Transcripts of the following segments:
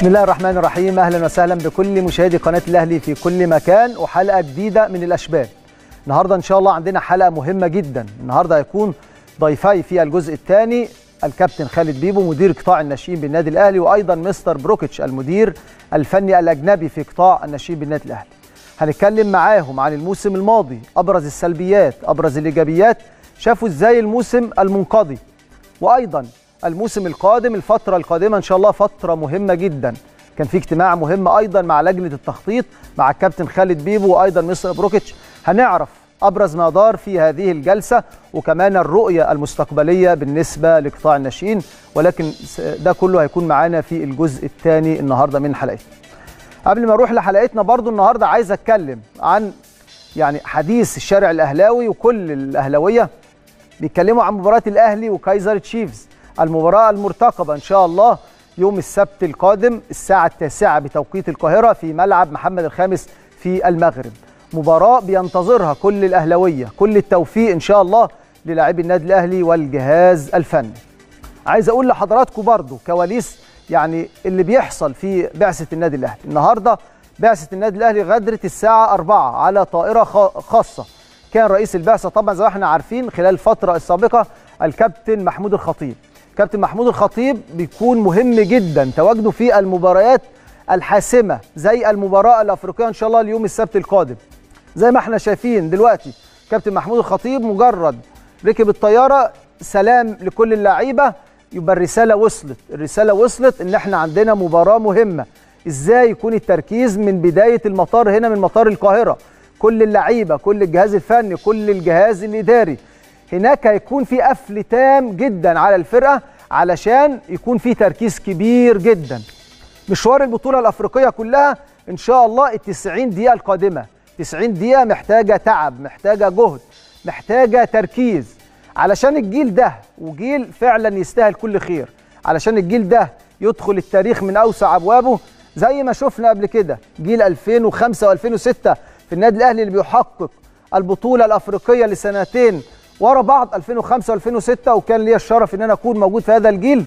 بسم الله الرحمن الرحيم اهلا وسهلا بكل مشاهدي قناه الاهلي في كل مكان وحلقه جديده من الاشبال النهارده ان شاء الله عندنا حلقه مهمه جدا النهارده هيكون ضيفي في الجزء الثاني الكابتن خالد بيبو مدير قطاع الناشئين بالنادي الاهلي وايضا مستر بروكيتش المدير الفني الاجنبي في قطاع الناشئين بالنادي الاهلي هنتكلم معاهم عن الموسم الماضي ابرز السلبيات ابرز الايجابيات شافوا ازاي الموسم المنقضي وايضا الموسم القادم الفتره القادمه ان شاء الله فتره مهمه جدا كان في اجتماع مهم ايضا مع لجنه التخطيط مع الكابتن خالد بيبو وايضا مستر بروكيتش هنعرف ابرز ما دار في هذه الجلسه وكمان الرؤيه المستقبليه بالنسبه لقطاع الناشئين ولكن ده كله هيكون معانا في الجزء الثاني النهارده من حلقتنا قبل ما اروح لحلقتنا برضو النهارده عايز اتكلم عن يعني حديث الشارع الاهلاوي وكل الاهلاويه بيتكلموا عن مباراه الاهلي وكايزر تشيفز المباراه المرتقبه ان شاء الله يوم السبت القادم الساعه التاسعة بتوقيت القاهره في ملعب محمد الخامس في المغرب مباراه بينتظرها كل الاهلاويه كل التوفيق ان شاء الله للاعبي النادي الاهلي والجهاز الفني عايز اقول لحضراتكم برضو كواليس يعني اللي بيحصل في بعثه النادي الاهلي النهارده بعثه النادي الاهلي غدرت الساعه 4 على طائره خاصه كان رئيس البعثه طبعا زي ما احنا عارفين خلال الفتره السابقه الكابتن محمود الخطيب كابتن محمود الخطيب بيكون مهم جدا تواجده في المباريات الحاسمه زي المباراه الافريقيه ان شاء الله اليوم السبت القادم زي ما احنا شايفين دلوقتي كابتن محمود الخطيب مجرد ركب الطياره سلام لكل اللعيبه يبقى الرساله وصلت الرساله وصلت ان احنا عندنا مباراه مهمه ازاي يكون التركيز من بدايه المطار هنا من مطار القاهره كل اللعيبه كل الجهاز الفني كل الجهاز الاداري هناك هيكون في قفل تام جدا على الفرقه علشان يكون في تركيز كبير جدا مشوار البطوله الافريقيه كلها ان شاء الله ال 90 دقيقه القادمه 90 دقيقه محتاجه تعب محتاجه جهد محتاجه تركيز علشان الجيل ده وجيل فعلا يستاهل كل خير علشان الجيل ده يدخل التاريخ من اوسع ابوابه زي ما شفنا قبل كده جيل 2005 و2006 في النادي الاهلي اللي بيحقق البطوله الافريقيه لسنتين ورا بعض 2005 و2006 وكان ليا الشرف ان انا اكون موجود في هذا الجيل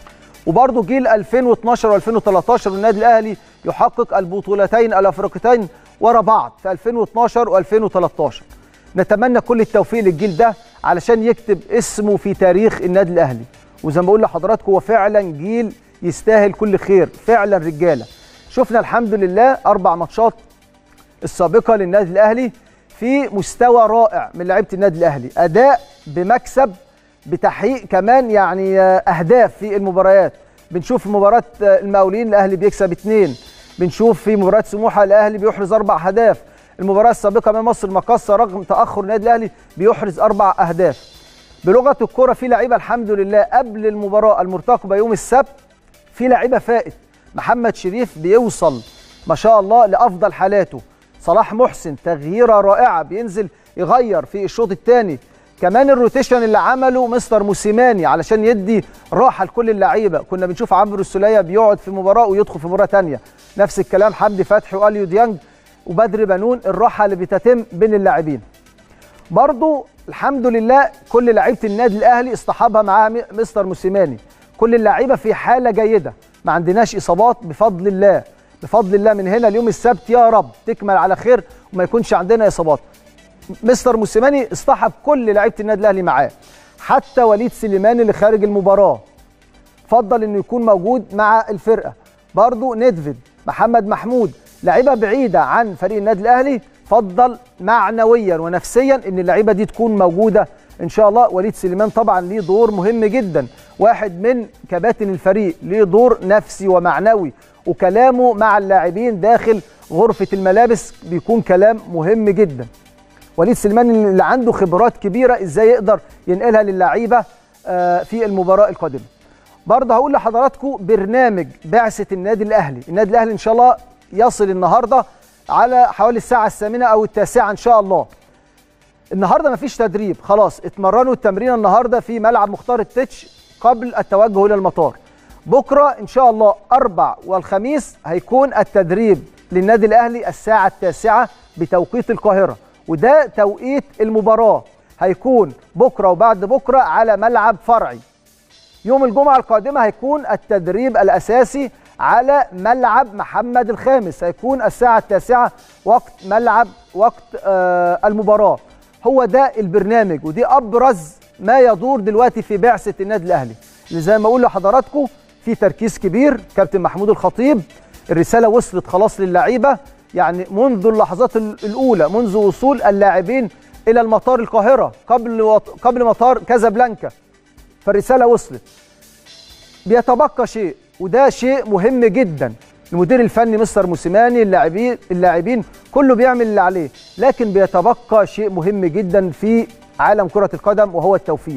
وبرضه جيل 2012 و2013 والنادي الاهلي يحقق البطولتين الافريقيتين ورا بعض في 2012 و2013 نتمنى كل التوفيق للجيل ده علشان يكتب اسمه في تاريخ النادي الاهلي وزي ما بقول لحضراتكم هو فعلا جيل يستاهل كل خير فعلا رجاله شفنا الحمد لله اربع ماتشات السابقه للنادي الاهلي في مستوى رائع من لعيبه النادي الاهلي اداء بمكسب بتحقيق كمان يعني اهداف في المباريات بنشوف في مباراه المقاولين الاهلي بيكسب اثنين بنشوف في مباراه سموحه الاهلي بيحرز اربع اهداف المباراه السابقه امام مصر المقاصه رغم تاخر النادي الاهلي بيحرز اربع اهداف بلغه الكره في لعيبه الحمد لله قبل المباراه المرتقبه يوم السبت في لعيبه فائت محمد شريف بيوصل ما شاء الله لافضل حالاته صلاح محسن تغييره رائعه بينزل يغير في الشوط الثاني كمان الروتيشن اللي عمله مستر موسيماني علشان يدي راحه لكل اللعيبه كنا بنشوف عمرو السوليه بيقعد في مباراه ويدخل في مباراه ثانيه نفس الكلام حمدي فتحي واليو ديانج وبدر بنون الراحه اللي بتتم بين اللاعبين برضو الحمد لله كل لعيبه النادي الاهلي اصطحبها معاه مستر موسيماني كل اللعيبه في حاله جيده ما عندناش اصابات بفضل الله بفضل الله من هنا اليوم السبت يا رب تكمل على خير وما يكونش عندنا اصابات مستر موسيماني اصطحب كل لعيبه النادي الاهلي معاه حتى وليد سليمان اللي خارج المباراه فضل انه يكون موجود مع الفرقه برضو ندفيد محمد محمود لعيبه بعيده عن فريق النادي الاهلي فضل معنويا ونفسيا ان اللعيبه دي تكون موجوده ان شاء الله وليد سليمان طبعا ليه دور مهم جدا واحد من كباتن الفريق ليه دور نفسي ومعنوي وكلامه مع اللاعبين داخل غرفه الملابس بيكون كلام مهم جدا وليد سليمان اللي عنده خبرات كبيره ازاي يقدر ينقلها للعيبه في المباراه القادمه برضه هقول لحضراتكم برنامج بعثه النادي الاهلي النادي الاهلي ان شاء الله يصل النهارده على حوالي الساعه الثامنه او التاسعه ان شاء الله النهارده مفيش تدريب خلاص اتمرنوا التمرين النهارده في ملعب مختار التتش قبل التوجه الى المطار بكره ان شاء الله اربع والخميس هيكون التدريب للنادي الاهلي الساعه التاسعه بتوقيت القاهره وده توقيت المباراه هيكون بكره وبعد بكره على ملعب فرعي يوم الجمعه القادمه هيكون التدريب الاساسي على ملعب محمد الخامس هيكون الساعه التاسعه وقت ملعب وقت آه المباراه هو ده البرنامج ودي ابرز ما يدور دلوقتي في بعثه النادي الاهلي اللي زي ما اقول لحضراتكم في تركيز كبير كابتن محمود الخطيب الرساله وصلت خلاص للعيبه يعني منذ اللحظات الاولى منذ وصول اللاعبين الى المطار القاهره قبل وط... قبل مطار كازابلانكا فالرساله وصلت بيتبقى شيء وده شيء مهم جدا المدير الفني مستر موسيماني اللاعبين اللاعبين كله بيعمل اللي عليه لكن بيتبقى شيء مهم جدا في عالم كره القدم وهو التوفيق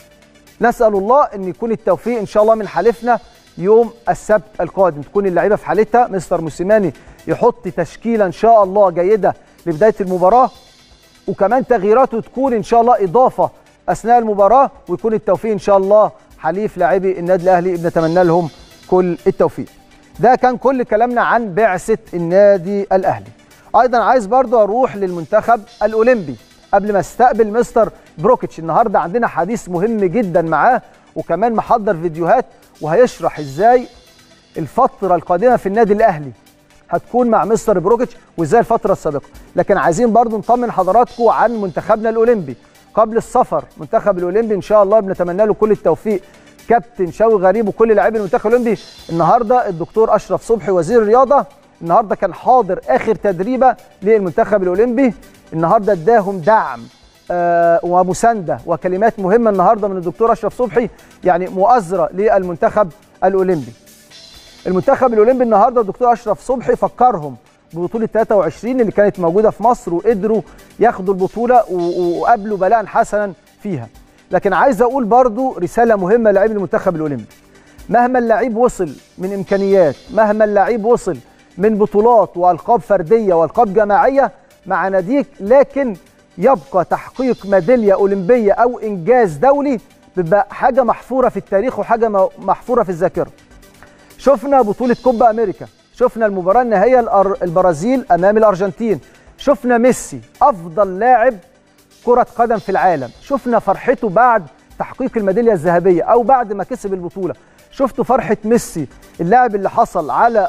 نسال الله ان يكون التوفيق ان شاء الله من حالفنا يوم السبت القادم تكون اللعيبه في حالتها مستر موسيماني يحط تشكيله ان شاء الله جيده لبدايه المباراه وكمان تغييراته تكون ان شاء الله اضافه اثناء المباراه ويكون التوفيق ان شاء الله حليف لاعبي النادي الاهلي بنتمنى لهم كل التوفيق ده كان كل كلامنا عن بعثه النادي الاهلي ايضا عايز برضو اروح للمنتخب الاولمبي قبل ما استقبل مستر بروكيتش النهارده عندنا حديث مهم جدا معاه وكمان محضر فيديوهات وهيشرح ازاي الفتره القادمه في النادي الاهلي هتكون مع مستر بروكيتش وازاي الفتره السابقه لكن عايزين برضو نطمن حضراتكم عن منتخبنا الاولمبي قبل السفر منتخب الاولمبي ان شاء الله بنتمنى له كل التوفيق كابتن شوقي غريب وكل لاعبي المنتخب الاولمبي النهارده الدكتور اشرف صبحي وزير الرياضه النهارده كان حاضر اخر تدريبه للمنتخب الاولمبي النهارده اداهم دعم آه ومسانده وكلمات مهمه النهارده من الدكتور اشرف صبحي يعني مؤازره للمنتخب الاولمبي المنتخب الاولمبي النهارده الدكتور اشرف صبحي فكرهم ببطوله 23 اللي كانت موجوده في مصر وقدروا ياخدوا البطوله وقابلوا بلاء حسنا فيها لكن عايز اقول برضو رساله مهمه للاعبي المنتخب الاولمبي مهما اللعيب وصل من امكانيات مهما اللعيب وصل من بطولات والقاب فرديه والقاب جماعيه مع ناديك لكن يبقى تحقيق ميداليه اولمبيه او انجاز دولي بيبقى حاجه محفوره في التاريخ وحاجه محفوره في الذاكره شفنا بطوله كوبا امريكا شفنا المباراه النهائيه البرازيل امام الارجنتين شفنا ميسي افضل لاعب كره قدم في العالم شفنا فرحته بعد تحقيق الميداليه الذهبيه او بعد ما كسب البطوله شفتوا فرحه ميسي اللاعب اللي حصل على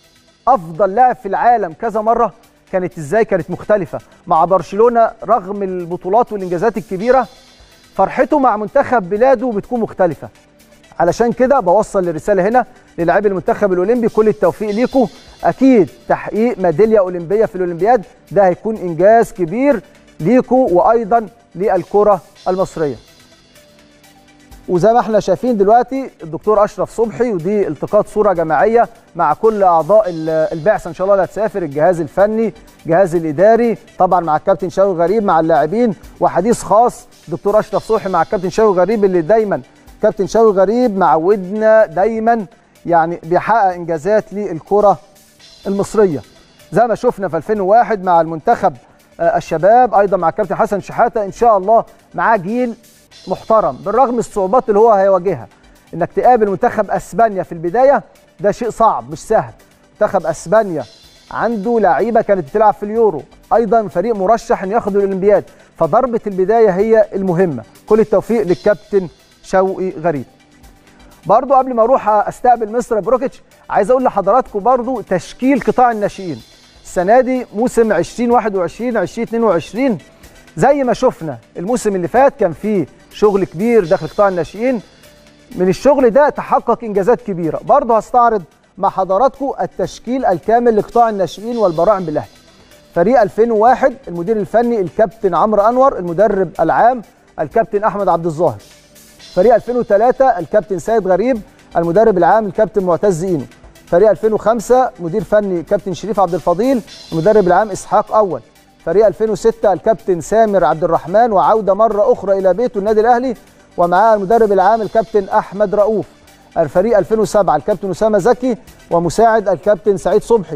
افضل لاعب في العالم كذا مره كانت ازاي كانت مختلفه مع برشلونه رغم البطولات والانجازات الكبيره فرحته مع منتخب بلاده بتكون مختلفه علشان كده بوصل الرساله هنا للاعبي المنتخب الاولمبي كل التوفيق ليكم اكيد تحقيق ميداليه اولمبيه في الاولمبياد ده هيكون انجاز كبير ليكوا وايضا للكره المصريه وزي ما احنا شايفين دلوقتي الدكتور اشرف صبحي ودي التقاط صوره جماعيه مع كل اعضاء البعثه ان شاء الله اللي هتسافر الجهاز الفني الجهاز الاداري طبعا مع الكابتن شاوي غريب مع اللاعبين وحديث خاص دكتور اشرف صبحي مع الكابتن شاوي غريب اللي دايما كابتن شاوي غريب معودنا دايما يعني بيحقق انجازات للكره المصريه زي ما شفنا في 2001 مع المنتخب الشباب ايضا مع الكابتن حسن شحاته ان شاء الله معاه جيل محترم بالرغم من الصعوبات اللي هو هيواجهها انك تقابل منتخب اسبانيا في البدايه ده شيء صعب مش سهل منتخب اسبانيا عنده لعيبه كانت بتلعب في اليورو ايضا فريق مرشح ان ياخد الاولمبياد فضربه البدايه هي المهمه كل التوفيق للكابتن شوقي غريب برضو قبل ما اروح استقبل مستر بروكيتش عايز اقول لحضراتكم برضو تشكيل قطاع الناشئين السنه دي موسم 2021 2022 زي ما شفنا الموسم اللي فات كان فيه شغل كبير داخل قطاع الناشئين من الشغل ده تحقق انجازات كبيره برضه هستعرض مع حضراتكم التشكيل الكامل لقطاع الناشئين والبراعم بالاهلي فريق 2001 المدير الفني الكابتن عمرو انور المدرب العام الكابتن احمد عبد الظاهر فريق 2003 الكابتن سيد غريب المدرب العام الكابتن معتز اينو فريق 2005 مدير فني كابتن شريف عبد الفضيل المدرب العام اسحاق اول فريق 2006 الكابتن سامر عبد الرحمن وعوده مره اخرى الى بيته النادي الاهلي ومعاه المدرب العام الكابتن احمد رؤوف الفريق 2007 الكابتن اسامه زكي ومساعد الكابتن سعيد صبحي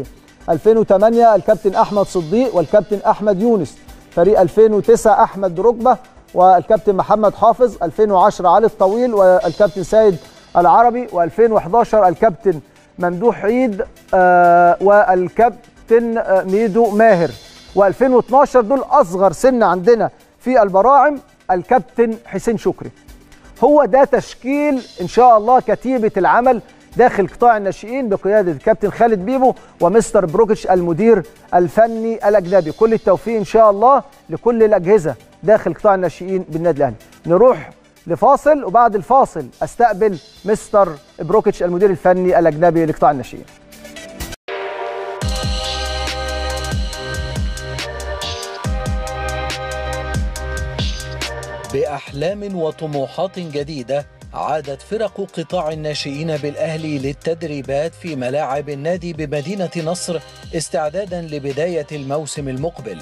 2008 الكابتن احمد صديق والكابتن احمد يونس فريق 2009 احمد ركبه والكابتن محمد حافظ 2010 علي الطويل والكابتن سيد العربي و2011 الكابتن ممدوح عيد آه والكابتن آه ميدو ماهر و2012 دول اصغر سن عندنا في البراعم الكابتن حسين شكري هو ده تشكيل ان شاء الله كتيبه العمل داخل قطاع الناشئين بقياده الكابتن خالد بيبو ومستر بروكيتش المدير الفني الاجنبي كل التوفيق ان شاء الله لكل الاجهزه داخل قطاع الناشئين بالنادي الاهلي نروح لفاصل وبعد الفاصل استقبل مستر بروكيتش المدير الفني الاجنبي لقطاع الناشئين بأحلام وطموحات جديدة عادت فرق قطاع الناشئين بالأهلي للتدريبات في ملاعب النادي بمدينة نصر استعدادا لبداية الموسم المقبل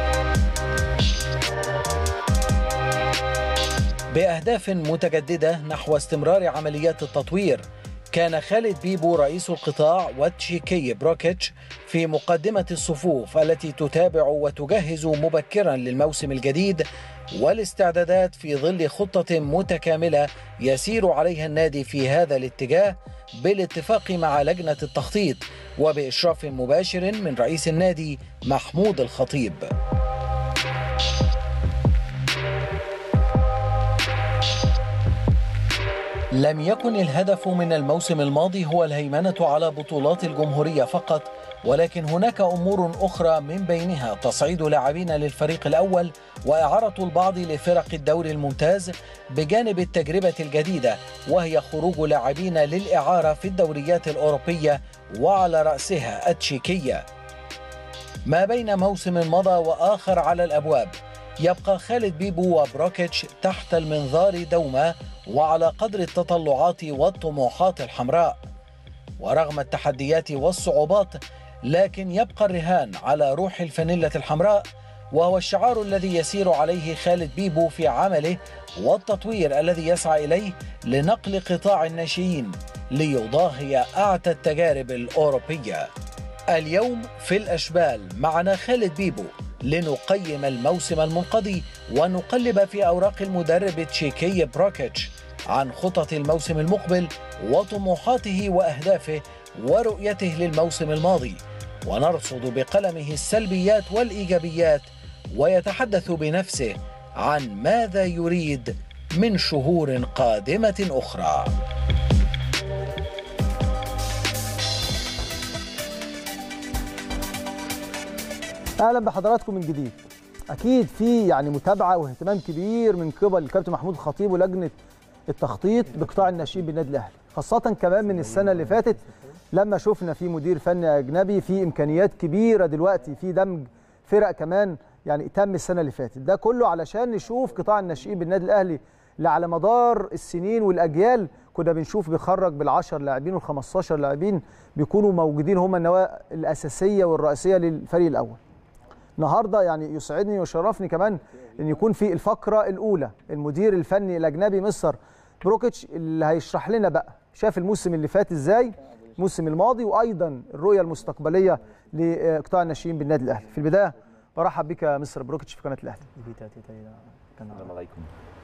بأهداف متجددة نحو استمرار عمليات التطوير كان خالد بيبو رئيس القطاع وتشيكي بروكيتش في مقدمة الصفوف التي تتابع وتجهز مبكرا للموسم الجديد والاستعدادات في ظل خطة متكاملة يسير عليها النادي في هذا الاتجاه بالاتفاق مع لجنة التخطيط وبإشراف مباشر من رئيس النادي محمود الخطيب. لم يكن الهدف من الموسم الماضي هو الهيمنة على بطولات الجمهورية فقط ولكن هناك أمور أخرى من بينها تصعيد لاعبين للفريق الأول وإعارة البعض لفرق الدوري الممتاز بجانب التجربة الجديدة وهي خروج لاعبين للإعارة في الدوريات الأوروبية وعلى رأسها التشيكية ما بين موسم مضى وآخر على الأبواب يبقى خالد بيبو وبروكيتش تحت المنظار دوما وعلى قدر التطلعات والطموحات الحمراء ورغم التحديات والصعوبات لكن يبقى الرهان على روح الفانيلة الحمراء وهو الشعار الذي يسير عليه خالد بيبو في عمله والتطوير الذي يسعى إليه لنقل قطاع الناشئين ليضاهي أعتى التجارب الأوروبية اليوم في الأشبال معنا خالد بيبو لنقيم الموسم المنقضي ونقلب في أوراق المدرب تشيكي بروكيتش عن خطط الموسم المقبل وطموحاته وأهدافه ورؤيته للموسم الماضي ونرصد بقلمه السلبيات والإيجابيات ويتحدث بنفسه عن ماذا يريد من شهور قادمة أخرى اهلا بحضراتكم من جديد اكيد في يعني متابعه واهتمام كبير من قبل الكابتن محمود الخطيب ولجنه التخطيط بقطاع الناشئين بالنادي الاهلي خاصه كمان من السنه اللي فاتت لما شفنا في مدير فني اجنبي في امكانيات كبيره دلوقتي في دمج فرق كمان يعني تم السنه اللي فاتت ده كله علشان نشوف قطاع الناشئين بالنادي الاهلي اللي على مدار السنين والاجيال كنا بنشوف بيخرج بال10 لاعبين وال15 لاعبين بيكونوا موجودين هم النواه الاساسيه والرئيسيه للفريق الاول النهارده يعني يسعدني ويشرفني كمان ان يكون في الفقره الاولى المدير الفني الاجنبي مستر بروكيتش اللي هيشرح لنا بقى شاف الموسم اللي فات ازاي الموسم الماضي وايضا الرؤيه المستقبليه لقطاع الناشئين بالنادي الاهلي في البدايه برحب بك يا مستر بروكيتش في قناه الاهلي السلام عليكم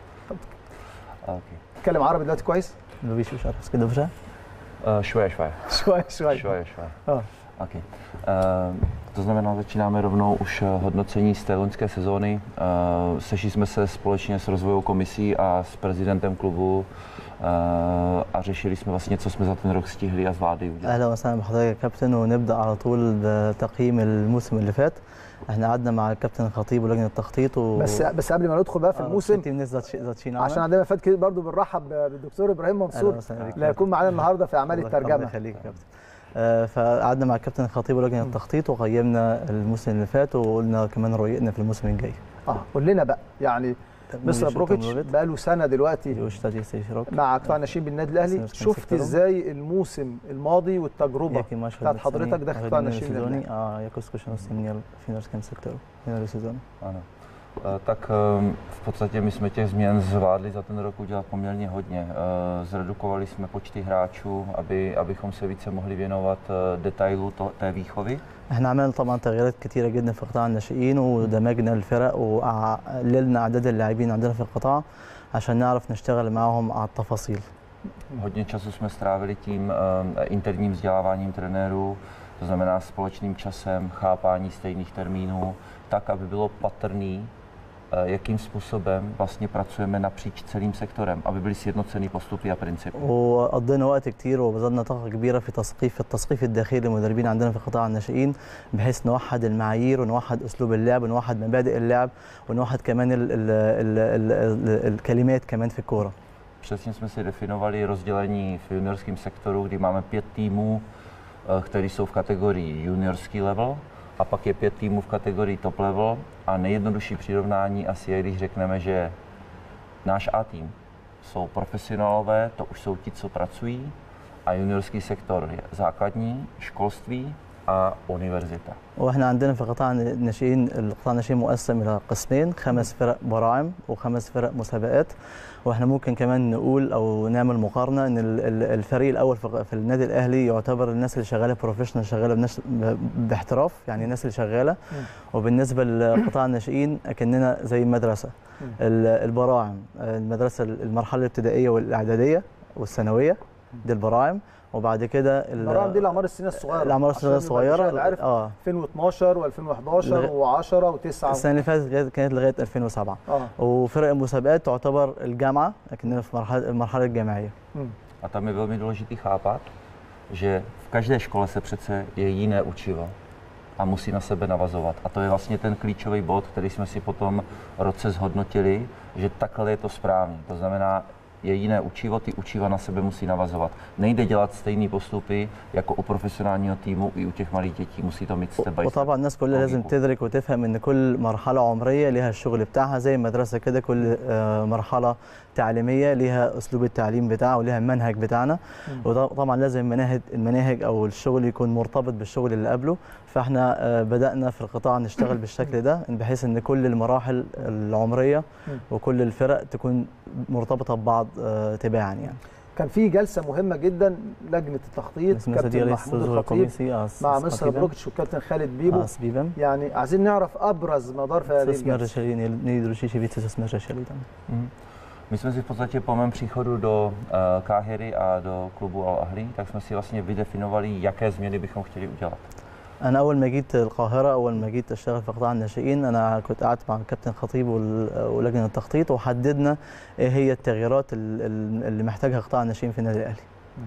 اوكي تتكلم عربي دلوقتي كويس Lubisz już arabskie dobrze? Uh, šuje, šuje. شويه شويه Šuje, šuje. اه Okay. Uh, to znamená, začínáme rovnou už eh, hodnocení z té loňské sezóny. Uh, sešli jsme se společně s rozvojovou komisí a s prezidentem klubu uh, a řešili jsme vlastně, co jsme za ten rok stihli a zvládli udělat. اهلا وسهلا بحضرتك يا كابتن ونبدا على طول بتقييم الموسم اللي فات احنا قعدنا مع الكابتن الخطيب ولجنه التخطيط و بس بس قبل ما ندخل بقى في الموسم الناس zaczynamy عشان عندنا فات كده برضو بنرحب بالدكتور ابراهيم منصور أهلا وسهلا بك. اللي هيكون معانا النهارده في اعمال الله- الله الترجمه يخليك يا كابتن آه، فقعدنا مع الكابتن الخطيب ولجنه التخطيط وقيمنا الموسم اللي فات وقلنا كمان رؤيتنا في الموسم الجاي اه قول لنا بقى يعني مستر Mówisz o بروكيتش tym بقى له سنه دلوقتي już 40 rok مع قطاع الناشئين بالنادي الاهلي بس نفس شفت الكلام. ازاي الموسم الماضي والتجربه jakie masz بتاعت حضرتك obecnie داخل قطاع ohledně الناشئين بالنادي sezóny a jakou zkušenost jsi měl v finálním sektoru minulé sezóny? Ano. Eh, Tak ehm, v podstatě my jsme těch změn zvládli za ten rok udělat poměrně hodně. Eh, Zredukovali jsme počty hráčů, aby, abychom se více mohli věnovat eh, detailu to, té výchovy. احنا عملنا طبعا تغييرات كتيره جدا في قطاع الناشئين ودمجنا الفرق وقللنا اعداد اللاعبين عندنا في القطاع عشان نعرف نشتغل معاهم على التفاصيل Hodně času jsme strávili tím ehm, interním vzděláváním trenérů, to znamená společným časem, chápání stejných termínů, tak, aby bylo patrný, eh, jakým způsobem vlastně pracujeme napříč celým sektorem, aby byly sjednocený postupy a principy. وقضينا وقت كتير وبذلنا طاقه كبيره في تثقيف التصقيف الداخلي للمدربين عندنا في قطاع الناشئين بحيث نوحد المعايير ونوحد اسلوب اللعب ونوحد مبادئ اللعب ونوحد كمان ال ال ال ال ال الكلمات كمان في الكوره Přesně jsme si definovali rozdělení v juniorském sektoru, kdy máme pět týmů, eh, které jsou v kategorii juniorský level, a pak je pět týmů v kategorii top level. A nejjednodušší přirovnání asi je, když řekneme, že náš A tým jsou profesionálové, to už jsou ti, co pracují, a juniorský sektor je základní, školství a univerzita. واحنا عندنا في قطاع الناشئين القطاع الناشئين مقسم الى قسمين خمس فرق براعم وخمس فرق مسابقات واحنا ممكن كمان نقول او نعمل مقارنه ان ال- ال- الفريق الاول في في النادي الاهلي يعتبر الناس اللي شغاله بروفيشنال شغاله بناس ب- باحتراف يعني الناس اللي شغاله وبالنسبه لقطاع الناشئين اكننا زي مدرسه ال- البراعم المدرسه المرحله الابتدائيه والاعداديه والثانويه دي البراعم وبعد كده ال- البراعم دي الاعمار السنيه الصغيره الاعمار عشان السنيه يبقى الصغيره المشاهد عارف اه 2012 و2011 لغا- و10 و9 السنه اللي فاتت لغاية- كانت لغايه 2007 اه وفرق المسابقات تعتبر الجامعه لكننا في مرحله المرحله الجامعيه مم. A tam je velmi důležité chápat, že v každé škole se přece je jiné učivo a musí na sebe navazovat. A to je vlastně ten klíčový bod, který jsme si potom roce zhodnotili, že takhle je to správně. To znamená, je jiné učivo, ty učiva na sebe musí navazovat. Nejde dělat stejné postupy jako u profesionálního týmu i u těch malých dětí, musí to mít step by step. وطبعا الناس كلها لازم لوجيكو. تدرك وتفهم ان كل مرحله عمريه ليها الشغل بتاعها زي المدرسه كده كل آه، مرحله تعليميه ليها اسلوب التعليم بتاعها وليها المنهج بتاعنا وطبعا لازم المناهج المناهج او الشغل يكون مرتبط بالشغل اللي قبله فاحنا آه، بدانا في القطاع نشتغل بالشكل ده بحيث ان كل المراحل العمريه وكل الفرق تكون مرتبطه ببعض آه، تباعا يعني كان في جلسه مهمه جدا لجنه التخطيط اسمها كابتن ديال محمود السوزو الخطيب كوميسي آه، مع س- مستر خطيبا. بروكتش والكابتن خالد بيبو آه، سبيبا يعني عايزين نعرف ابرز مدار في هذه استثمار الجلسه رشالي نيدرو شيشي بيت استثمار رشالي tam. Mhm. My jsme si v podstatě po mém příchodu do uh, Káhyry a do klubu Al Ahly, tak jsme si vlastně vydefinovali, jaké změny bychom chtěli udělat. انا اول ما جيت القاهره اول ما جيت اشتغل في قطاع الناشئين انا كنت قعدت مع الكابتن خطيب وال- ولجنه التخطيط وحددنا ايه هي التغييرات ال- ال- اللي محتاجها قطاع الناشئين في النادي الاهلي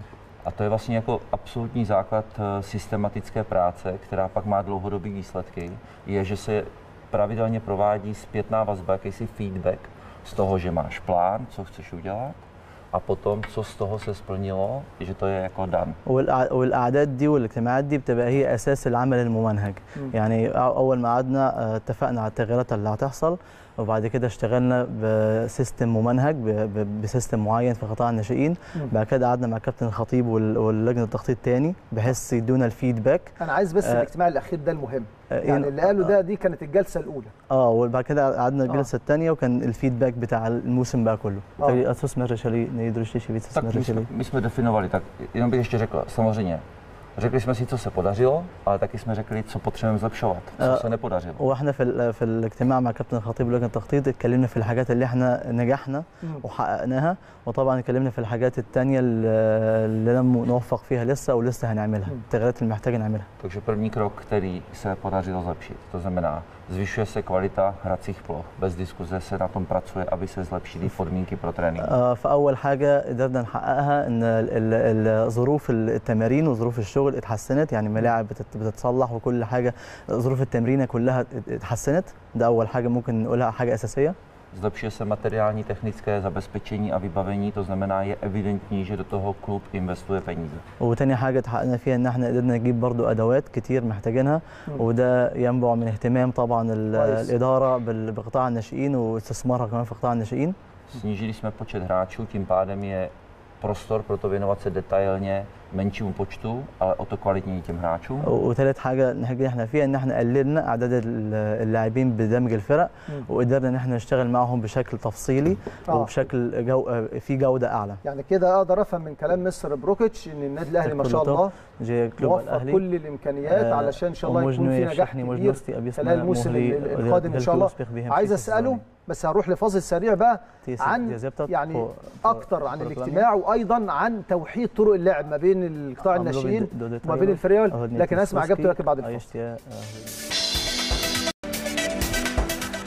A to je vlastně jako absolutní základ eh, systematické práce, která pak má dlouhodobé výsledky, je, že se pravidelně provádí zpětná vazba, jakýsi feedback z toho, že máš plán, co chceš udělat, a potom, co z toho se splnilo, že to je jako dan. والأع- والاعداد دي والاجتماعات دي بتبقى هي اساس العمل الممنهج مم. يعني أ- اول ما قعدنا آه، اتفقنا على التغييرات اللي هتحصل وبعد كده اشتغلنا بسيستم ممنهج ب- ب- بسيستم معين في قطاع الناشئين مم. بعد كده قعدنا مع كابتن الخطيب وال- واللجنه التخطيط تاني بحيث يدونا الفيدباك انا عايز بس آه. الاجتماع الاخير ده المهم آه، يعني إيه- اللي قاله ده دي كانت الجلسه الاولى اه وبعد كده قعدنا آه. الجلسه الثانيه وكان الفيدباك بتاع الموسم بقى كله آه. آه. استثمار رشالي نيدرو شيشي بيت Tak استثمار my jsme, رشالي my jsme definovali, tak jenom bych ještě řekl, samozřejmě, řekli jsme si, co se podařilo, ale taky jsme řekli, co potřebujeme zlepšovat, co آه. se nepodařilo. واحنا في ال- في الاجتماع مع كابتن الخطيب ولجنه التخطيط اتكلمنا في الحاجات اللي احنا نجحنا مم. وحققناها وطبعا اتكلمنا في الحاجات الثانيه اللي اللي لم نوفق فيها لسه ولسه هنعملها مم. التغييرات اللي محتاجين نعملها Takže první krok, který se podařilo zlepšit, to znamená, zvyšuje se kvalita hracích ploch. Bez diskuze se na tom pracuje, aby se zlepšily podmínky pro trénink. آه، فاول حاجه قدرنا نحققها ان ال- ال- ال- ظروف التمارين وظروف الشغل اتحسنت يعني ملاعب بتت- بتتصلح وكل حاجه ظروف التمرينه كلها ات- اتحسنت ده اول حاجه ممكن نقولها حاجه اساسيه Zlepšuje se materiální technické zabezpečení a vybavení, to znamená, je evidentní, že do toho klub investuje peníze. وتاني حاجه اتحققنا فيها ان احنا قدرنا نجيب برضو ادوات كتير محتاجينها مم. وده ينبع من اهتمام طبعا ال- كويس. الاداره بال- بقطاع الناشئين واستثمارها كمان في قطاع الناشئين Snížili jsme počet hráčů, tím pádem je prostor pro to věnovat se detailně menšímu počtu, ale o to kvalitněji těm hráčům. وثالث حاجه الحاجه احنا فيها ان احنا قللنا اعداد ال- اللاعبين بدمج الفرق مم. وقدرنا ان احنا نشتغل معهم بشكل تفصيلي آه. وبشكل جو في جوده اعلى يعني كده اقدر افهم من كلام مستر بروكيتش ان النادي الاهلي ما شاء الله جي كلوب موفر الاهلي كل الامكانيات علشان ان شاء الله يكون في نجاح كبير خلال الموسم القادم ان شاء الله عايز اساله بس هروح لفاصل سريع بقى عن يعني اكتر عن الاجتماع وايضا عن توحيد طرق اللعب ما بين القطاع الناشئين وما بين الفريق لكن اسمع اجابته لكن بعد الفاصل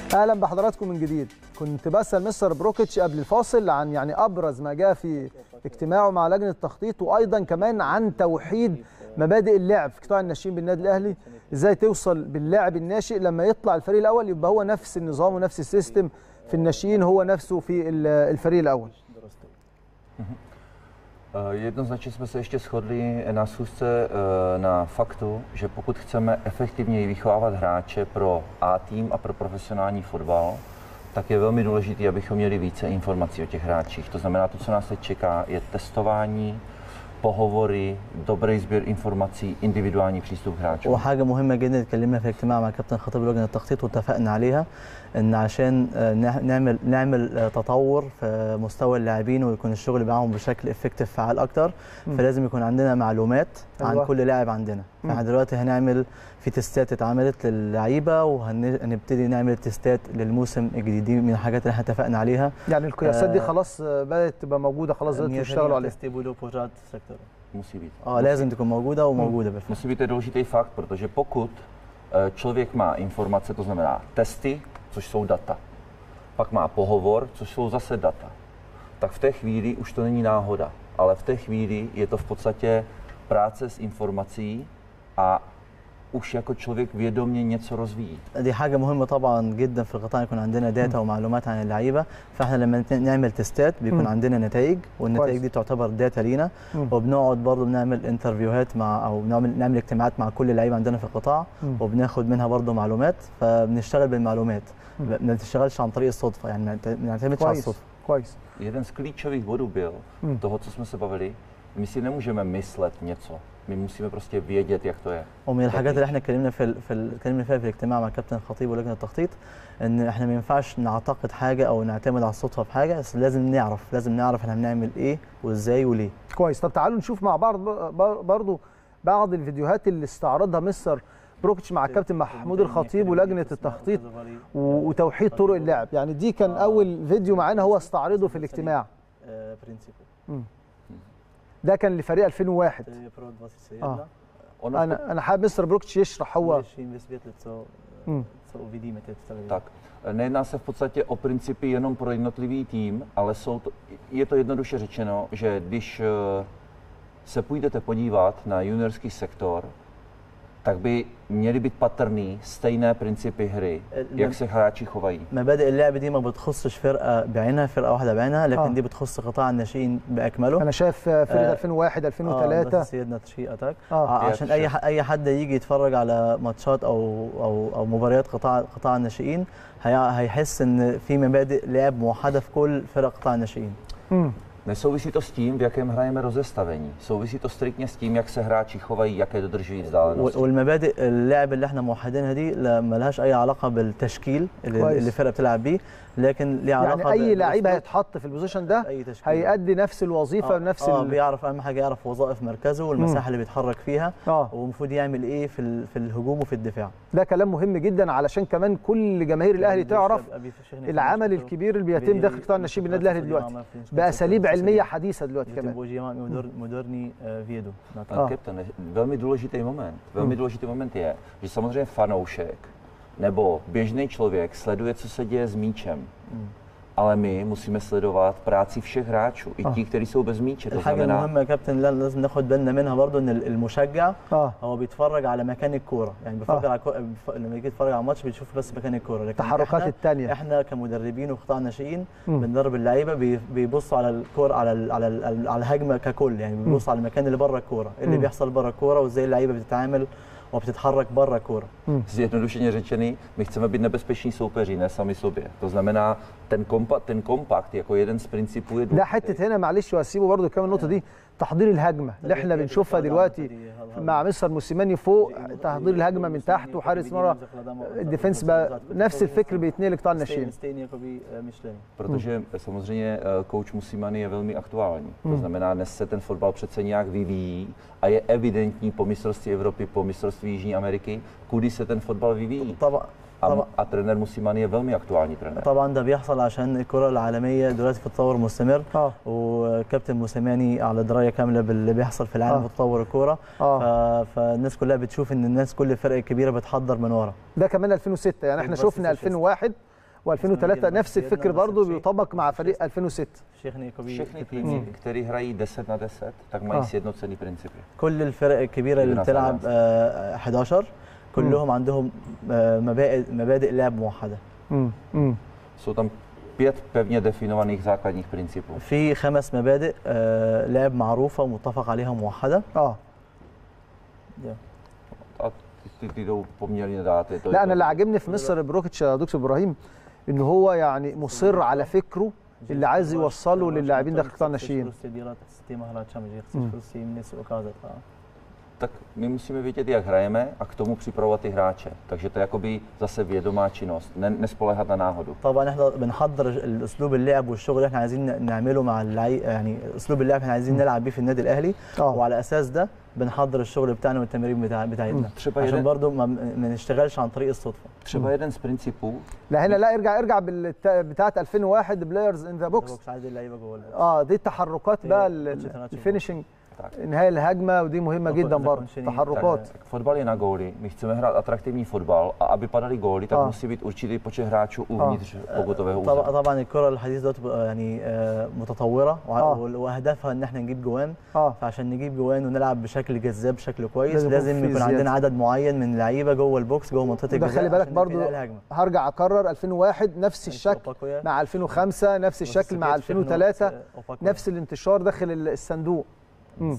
اهلا بحضراتكم من جديد كنت بسال مستر بروكيتش قبل الفاصل عن يعني ابرز ما جاء في اجتماعه مع لجنه التخطيط وايضا كمان عن توحيد مبادئ اللعب في قطاع الناشئين بالنادي الاهلي ازاي توصل باللاعب الناشئ لما يطلع الفريق الاول يبقى هو نفس النظام ونفس السيستم في الناشئين هو نفسه في ال- الفريق الاول Eh, Jednoznačně jsme se ještě shodli na schůzce eh, na faktu, že pokud chceme efektivněji vychovávat hráče pro A tým a pro profesionální fotbal, tak je velmi důležité, abychom měli více informací o těch hráčích. To znamená, to, co nás teď čeká, je testování, pohovory, dobrý sběr informací, individuální přístup k hráčům. وحاجه مهمه جدا اتكلمنا في اجتماع مع كابتن خطيب لجنه التخطيط واتفقنا عليها ان عشان آه، نع- نعمل نعمل آه، تطور في مستوى اللاعبين ويكون الشغل معاهم بشكل افكتيف فعال اكتر فلازم يكون عندنا معلومات عن أيوة. كل لاعب عندنا فاحنا دلوقتي هنعمل في تستات اتعملت للعيبه وهنبتدي نعمل تستات للموسم الجديد دي من الحاجات اللي احنا اتفقنا عليها يعني القياسات دي آه، خلاص آه، بدات تبقى موجوده خلاص دلوقتي بيشتغلوا عليها Musí být. اه لازم تكون موجوده وموجوده بالفعل Musí být je důležitý fakt, protože pokud eh, člověk má informace, to znamená testy, což jsou data, pak má pohovor, což jsou zase data, tak v té chvíli už to není náhoda, ale v té chvíli je to v podstatě práce s informací a už jako člověk vědomě něco rozvíjí. دي حاجة مهمة طبعا جدا في القطاع يكون عندنا داتا ومعلومات عن اللعيبة فاحنا لما نت- نعمل تيستات بيكون مم. عندنا نتائج والنتائج كويس. دي تعتبر داتا لينا مم. وبنقعد برضه بنعمل انترفيوهات مع او نعمل نعمل اجتماعات مع كل لعيبة عندنا في القطاع مم. وبناخد منها برضه معلومات فبنشتغل بالمعلومات مم. ب- ما بنشتغلش عن طريق الصدفة يعني ما نعت- ما نعتمدش على كويس الصدفة كويس Jeden z klíčových bodů byl Hmm. toho, co jsme se bavili, my si nemůžeme myslet něco, my musíme prostě vědět, jak to je. ومن الحاجات اللي احنا اتكلمنا في ال- في ال- اتكلمنا فيها في الاجتماع مع كابتن الخطيب ولجنه التخطيط ان احنا ما ينفعش نعتقد حاجه او نعتمد على الصدفه في حاجه بس لازم نعرف لازم نعرف احنا بنعمل ايه وازاي وليه كويس طب تعالوا نشوف مع بعض بر- برضو بعض الفيديوهات اللي استعرضها مستر بروكيتش مع الكابتن محمود الخطيب ولجنه التخطيط و- وتوحيد طرق اللعب يعني دي كان اول فيديو معانا هو استعرضه في الاجتماع ده كان لفريق 2001 آه. Ono v انا انا حابب مستر بروكيتش يشرح هو مم. Tak, nejedná se v podstatě o principy jenom pro jednotlivý tým, ale jsou to, je to jednoduše řečeno, že když eh, se půjdete podívat na juniorský sektor, tak by měly být patrný stejné principy hry, jak se hráči chovají. مبادئ اللعب دي ما بتخصش فرقه بعينها فرقه واحده بعينها لكن آه. دي بتخص قطاع الناشئين باكمله انا شايف فرقه آه. 2001 اه 2003 بس سيدنا تشي اتاك اه ع- عشان اي ح- اي حد يجي يتفرج على ماتشات او او او مباريات قطاع قطاع الناشئين هي- هيحس ان في مبادئ لعب موحده في كل فرق قطاع الناشئين مم. Nesouvisí to s tím, v jakém hrajeme rozestavení. Souvisí to striktně s tím, jak se hráči chovají, jaké dodržují vzdálenosti. و- والمبادئ اللعب اللي احنا موحدينها دي لا ملهاش اي علاقه بالتشكيل اللي, كويس. اللي الفرقه بتلعب بيه لكن ليها علاقه يعني اي ب- لعيب بأسلوب هيتحط في البوزيشن ده اي تشكيل هيأدي نفس الوظيفه آه ونفس آه ال... بيعرف اهم حاجه يعرف وظائف مركزه والمساحه اللي بيتحرك فيها اه ومفروض يعمل ايه في ال- في الهجوم وفي الدفاع ده كلام مهم جدا علشان كمان كل جماهير الاهلي تعرف العمل الكبير اللي بيتم داخل قطاع الناشئين بالنادي الاهلي دلوقتي باساليب علميه حديثه دلوقتي كمان مودرني فيدو آه. Kapitane, velmi důležitý moment. Velmi důležitý moment je, že samozřejmě fanoušek nebo běžný člověk sleduje, co se děje s míčem. Ale my musíme sledovat práci všech hráčů, i ti, kteří jsou bez míče. To الحاجه znamená, المهمه يا كابتن لا- لازم ناخد بالنا منها برضو ان المشجع اه هو بيتفرج على مكان الكوره يعني بيتفرج آه. على كو... بيف- لما يجي يتفرج على الماتش بيشوف بس مكان الكوره لكن التحركات إحنا- التانية. احنا كمدربين وقطاع ناشئين مم. بندرب اللعيبه بي- بيبصوا على الكوره على ال... على ال... على الهجمه ككل يعني بيبصوا على المكان اللي بره الكوره إيه اللي مم. بيحصل بره الكوره وازاي اللعيبه بتتعامل وبتتحرك بره الكوره zjednodušeně řečený, my chceme být nebezpeční soupeři, ne sami sobě. To znamená, ten, kompa, ten kompakt jako jeden z principů je ده důležitý. حته هنا معلش وهسيبه برضو كمان النقطه دي تحضير الهجمه اللي احنا بنشوفها دلوقتي مع مستر موسيماني فوق تحضير الهجمه من تحت وحارس مرمى الديفنس بقى نفس الفكر بيتنقل لقطاع الناشئين Protože samozřejmě eh, coach Musimany je velmi aktuální. To znamená, dnes se ten fotbal přece nějak vyvíjí a je evidentní po mistrovství Evropy, po mistrovství Jižní Ameriky, kudy se ten fotbal vyvíjí. طبعا A, طبعا a trenér Musimany je velmi aktuální trenér. طبعا ده بيحصل عشان الكره العالميه دلوقتي في تطور مستمر اه وكابتن موسيماني على درايه كامله باللي بيحصل في العالم آه. في تطور الكوره اه ف- فالناس كلها بتشوف ان الناس كل الفرق الكبيره بتحضر من ورا ده كمان 2006 يعني احنا بس شفنا في 2001 و2003 نفس الفكر برضه بيطبق مع فريق 2006 všechny jakoby Všechny ty týmy, týmy. které hrají 10 na 10, tak mají Ah. sjednocený principy. كل الفرق الكبيره اللي 11 بتلعب آه، 11 كلهم عندهم آه، مبادئ مبادئ لعب موحده مم. مم. Jsou tam pět pevně definovaných základních principů. في خمس مبادئ آه، لعب معروفه ومتفق عليها موحده اه A ty, ty, ty jdou poměrně dát. Je to, لا je انا to, اللي عاجبني في مستر بروكيتش يا دكتور ابراهيم ان هو يعني مصر على فكره اللي عايز يوصله للاعبين داخل قطاع الناشئين tak my musíme vědět, jak hrajeme a k tomu připravovat ty hráče. Takže to je jakoby zase vědomá činnost, ne, nespolehat na náhodu. طبعا احنا بنحضر الاسلوب اللعب والشغل اللي احنا عايزين نعمله مع اللعيب يعني اسلوب اللعب احنا عايزين نلعب بيه في النادي الاهلي اه وعلى اساس ده بنحضر الشغل بتاعنا والتمارين بتاع بتاعتنا Třeba عشان jeden, برضو ما, ما نشتغلش عن طريق الصدفه třeba jeden z principů, لا هنا لا ارجع ارجع بالت... بتاعه 2001 بلايرز ان ذا بوكس بوكس عايز اللعيبه جوه البوكس. اه دي التحركات بقى هي ال- ال- التحركات. الفينشنج Tak. انهاء الهجمه ودي مهمه جدا برضه zakončení. تحركات tak fotbal je na góly, my chceme hrát atraktivní fotbal a aby padaly góly, tak Ah. musí být určitý počet hráčů uvnitř pokutového طبعا území. طبعا الكره الحديثه دلوقتي بقى يعني آه، متطوره وع- آه. واهدافها ان احنا نجيب جوان اه فعشان نجيب جوان ونلعب بشكل جذاب بشكل كويس لازم لازم, يكون في يكون زيادة. عندنا عدد معين من اللعيبه جوه البوكس جوه منطقه وده الجزاء خلي بالك عشان برضو ننهي الهجمه هرجع اكرر 2001 نفس الشكل مع 2005 نفس الشكل مع 2003 نفس الانتشار داخل الصندوق مم.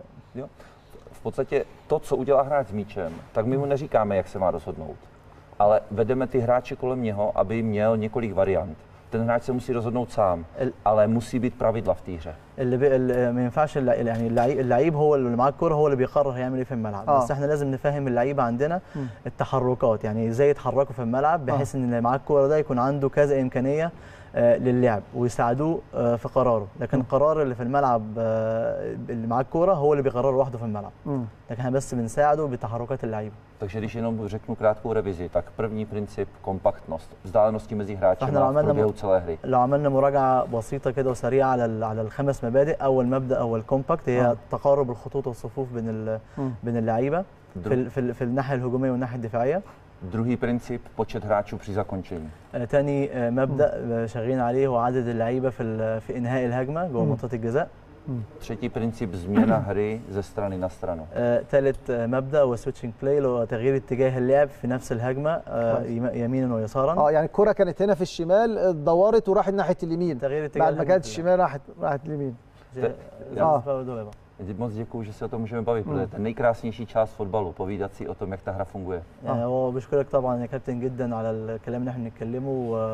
V podstatě to, co udělá hráč s míčem, tak my mu neříkáme, jak se má rozhodnout. Ale vedeme ty hráče kolem něho, aby měl několik variant. Ten hráč se musí rozhodnout sám, ال- ale musí být pravidla v té hře. اللي, بي... اللي ما ينفعش اللع... يعني اللعيب, اللعيب هو اللي معاه الكوره هو اللي بيقرر هيعمل ايه في الملعب آه. بس احنا لازم نفهم اللعيبه عندنا مم. التحركات يعني ازاي يتحركوا في الملعب بحيث ان اللي معاه الكوره ده يكون عنده كذا امكانيه آه، للعب ويساعدوه آه، في قراره لكن القرار اللي في الملعب آه، اللي معاه الكوره هو اللي بيقرره لوحده في الملعب مم. لكن احنا بس بنساعده بتحركات اللعيبه Takže když jenom řeknu krátkou revizi, tak první princip kompaktnost, vzdálenosti mezi hráči Fahna v Romanna průběhu mu- celé hry. لو عملنا مراجعه بسيطه كده وسريعه على ال- على الخمس مبادئ اول مبدا هو الكومباكت هي آه. تقارب الخطوط والصفوف بين ال- مم. بين اللعيبه في Dru- ال- في, ال- في الناحيه الهجوميه والناحيه الدفاعيه druhý princip, počet hráčů při zakončení. آه، تاني آه، مبدا آه، شغالين عليه هو عدد اللعيبه في ال- في انهاء الهجمه جوه مم. منطقه الجزاء Třetí princip, změna hry ze strany na stranu. آه، تالت آه، مبدا هو سويتشنج بلاي اللي هو تغيير اتجاه اللعب في نفس الهجمه آه، كويس. يم- يمينا ويسارا اه يعني الكره كانت هنا في الشمال اتدورت وراحت ناحيه اليمين تغيير اتجاه بعد ما الهجمة كانت في الشمال راحت راحت اليمين اللعب. زي- آه. زي ما بقول بقى. Moc děkuji, že se o tom můžeme bavit, protože to je nejkrásnější část fotbalu, povídat si o tom, jak ta hra funguje. يعني هو بشكرك طبعا يا كابتن جدا على الكلام اللي احنا بنتكلمه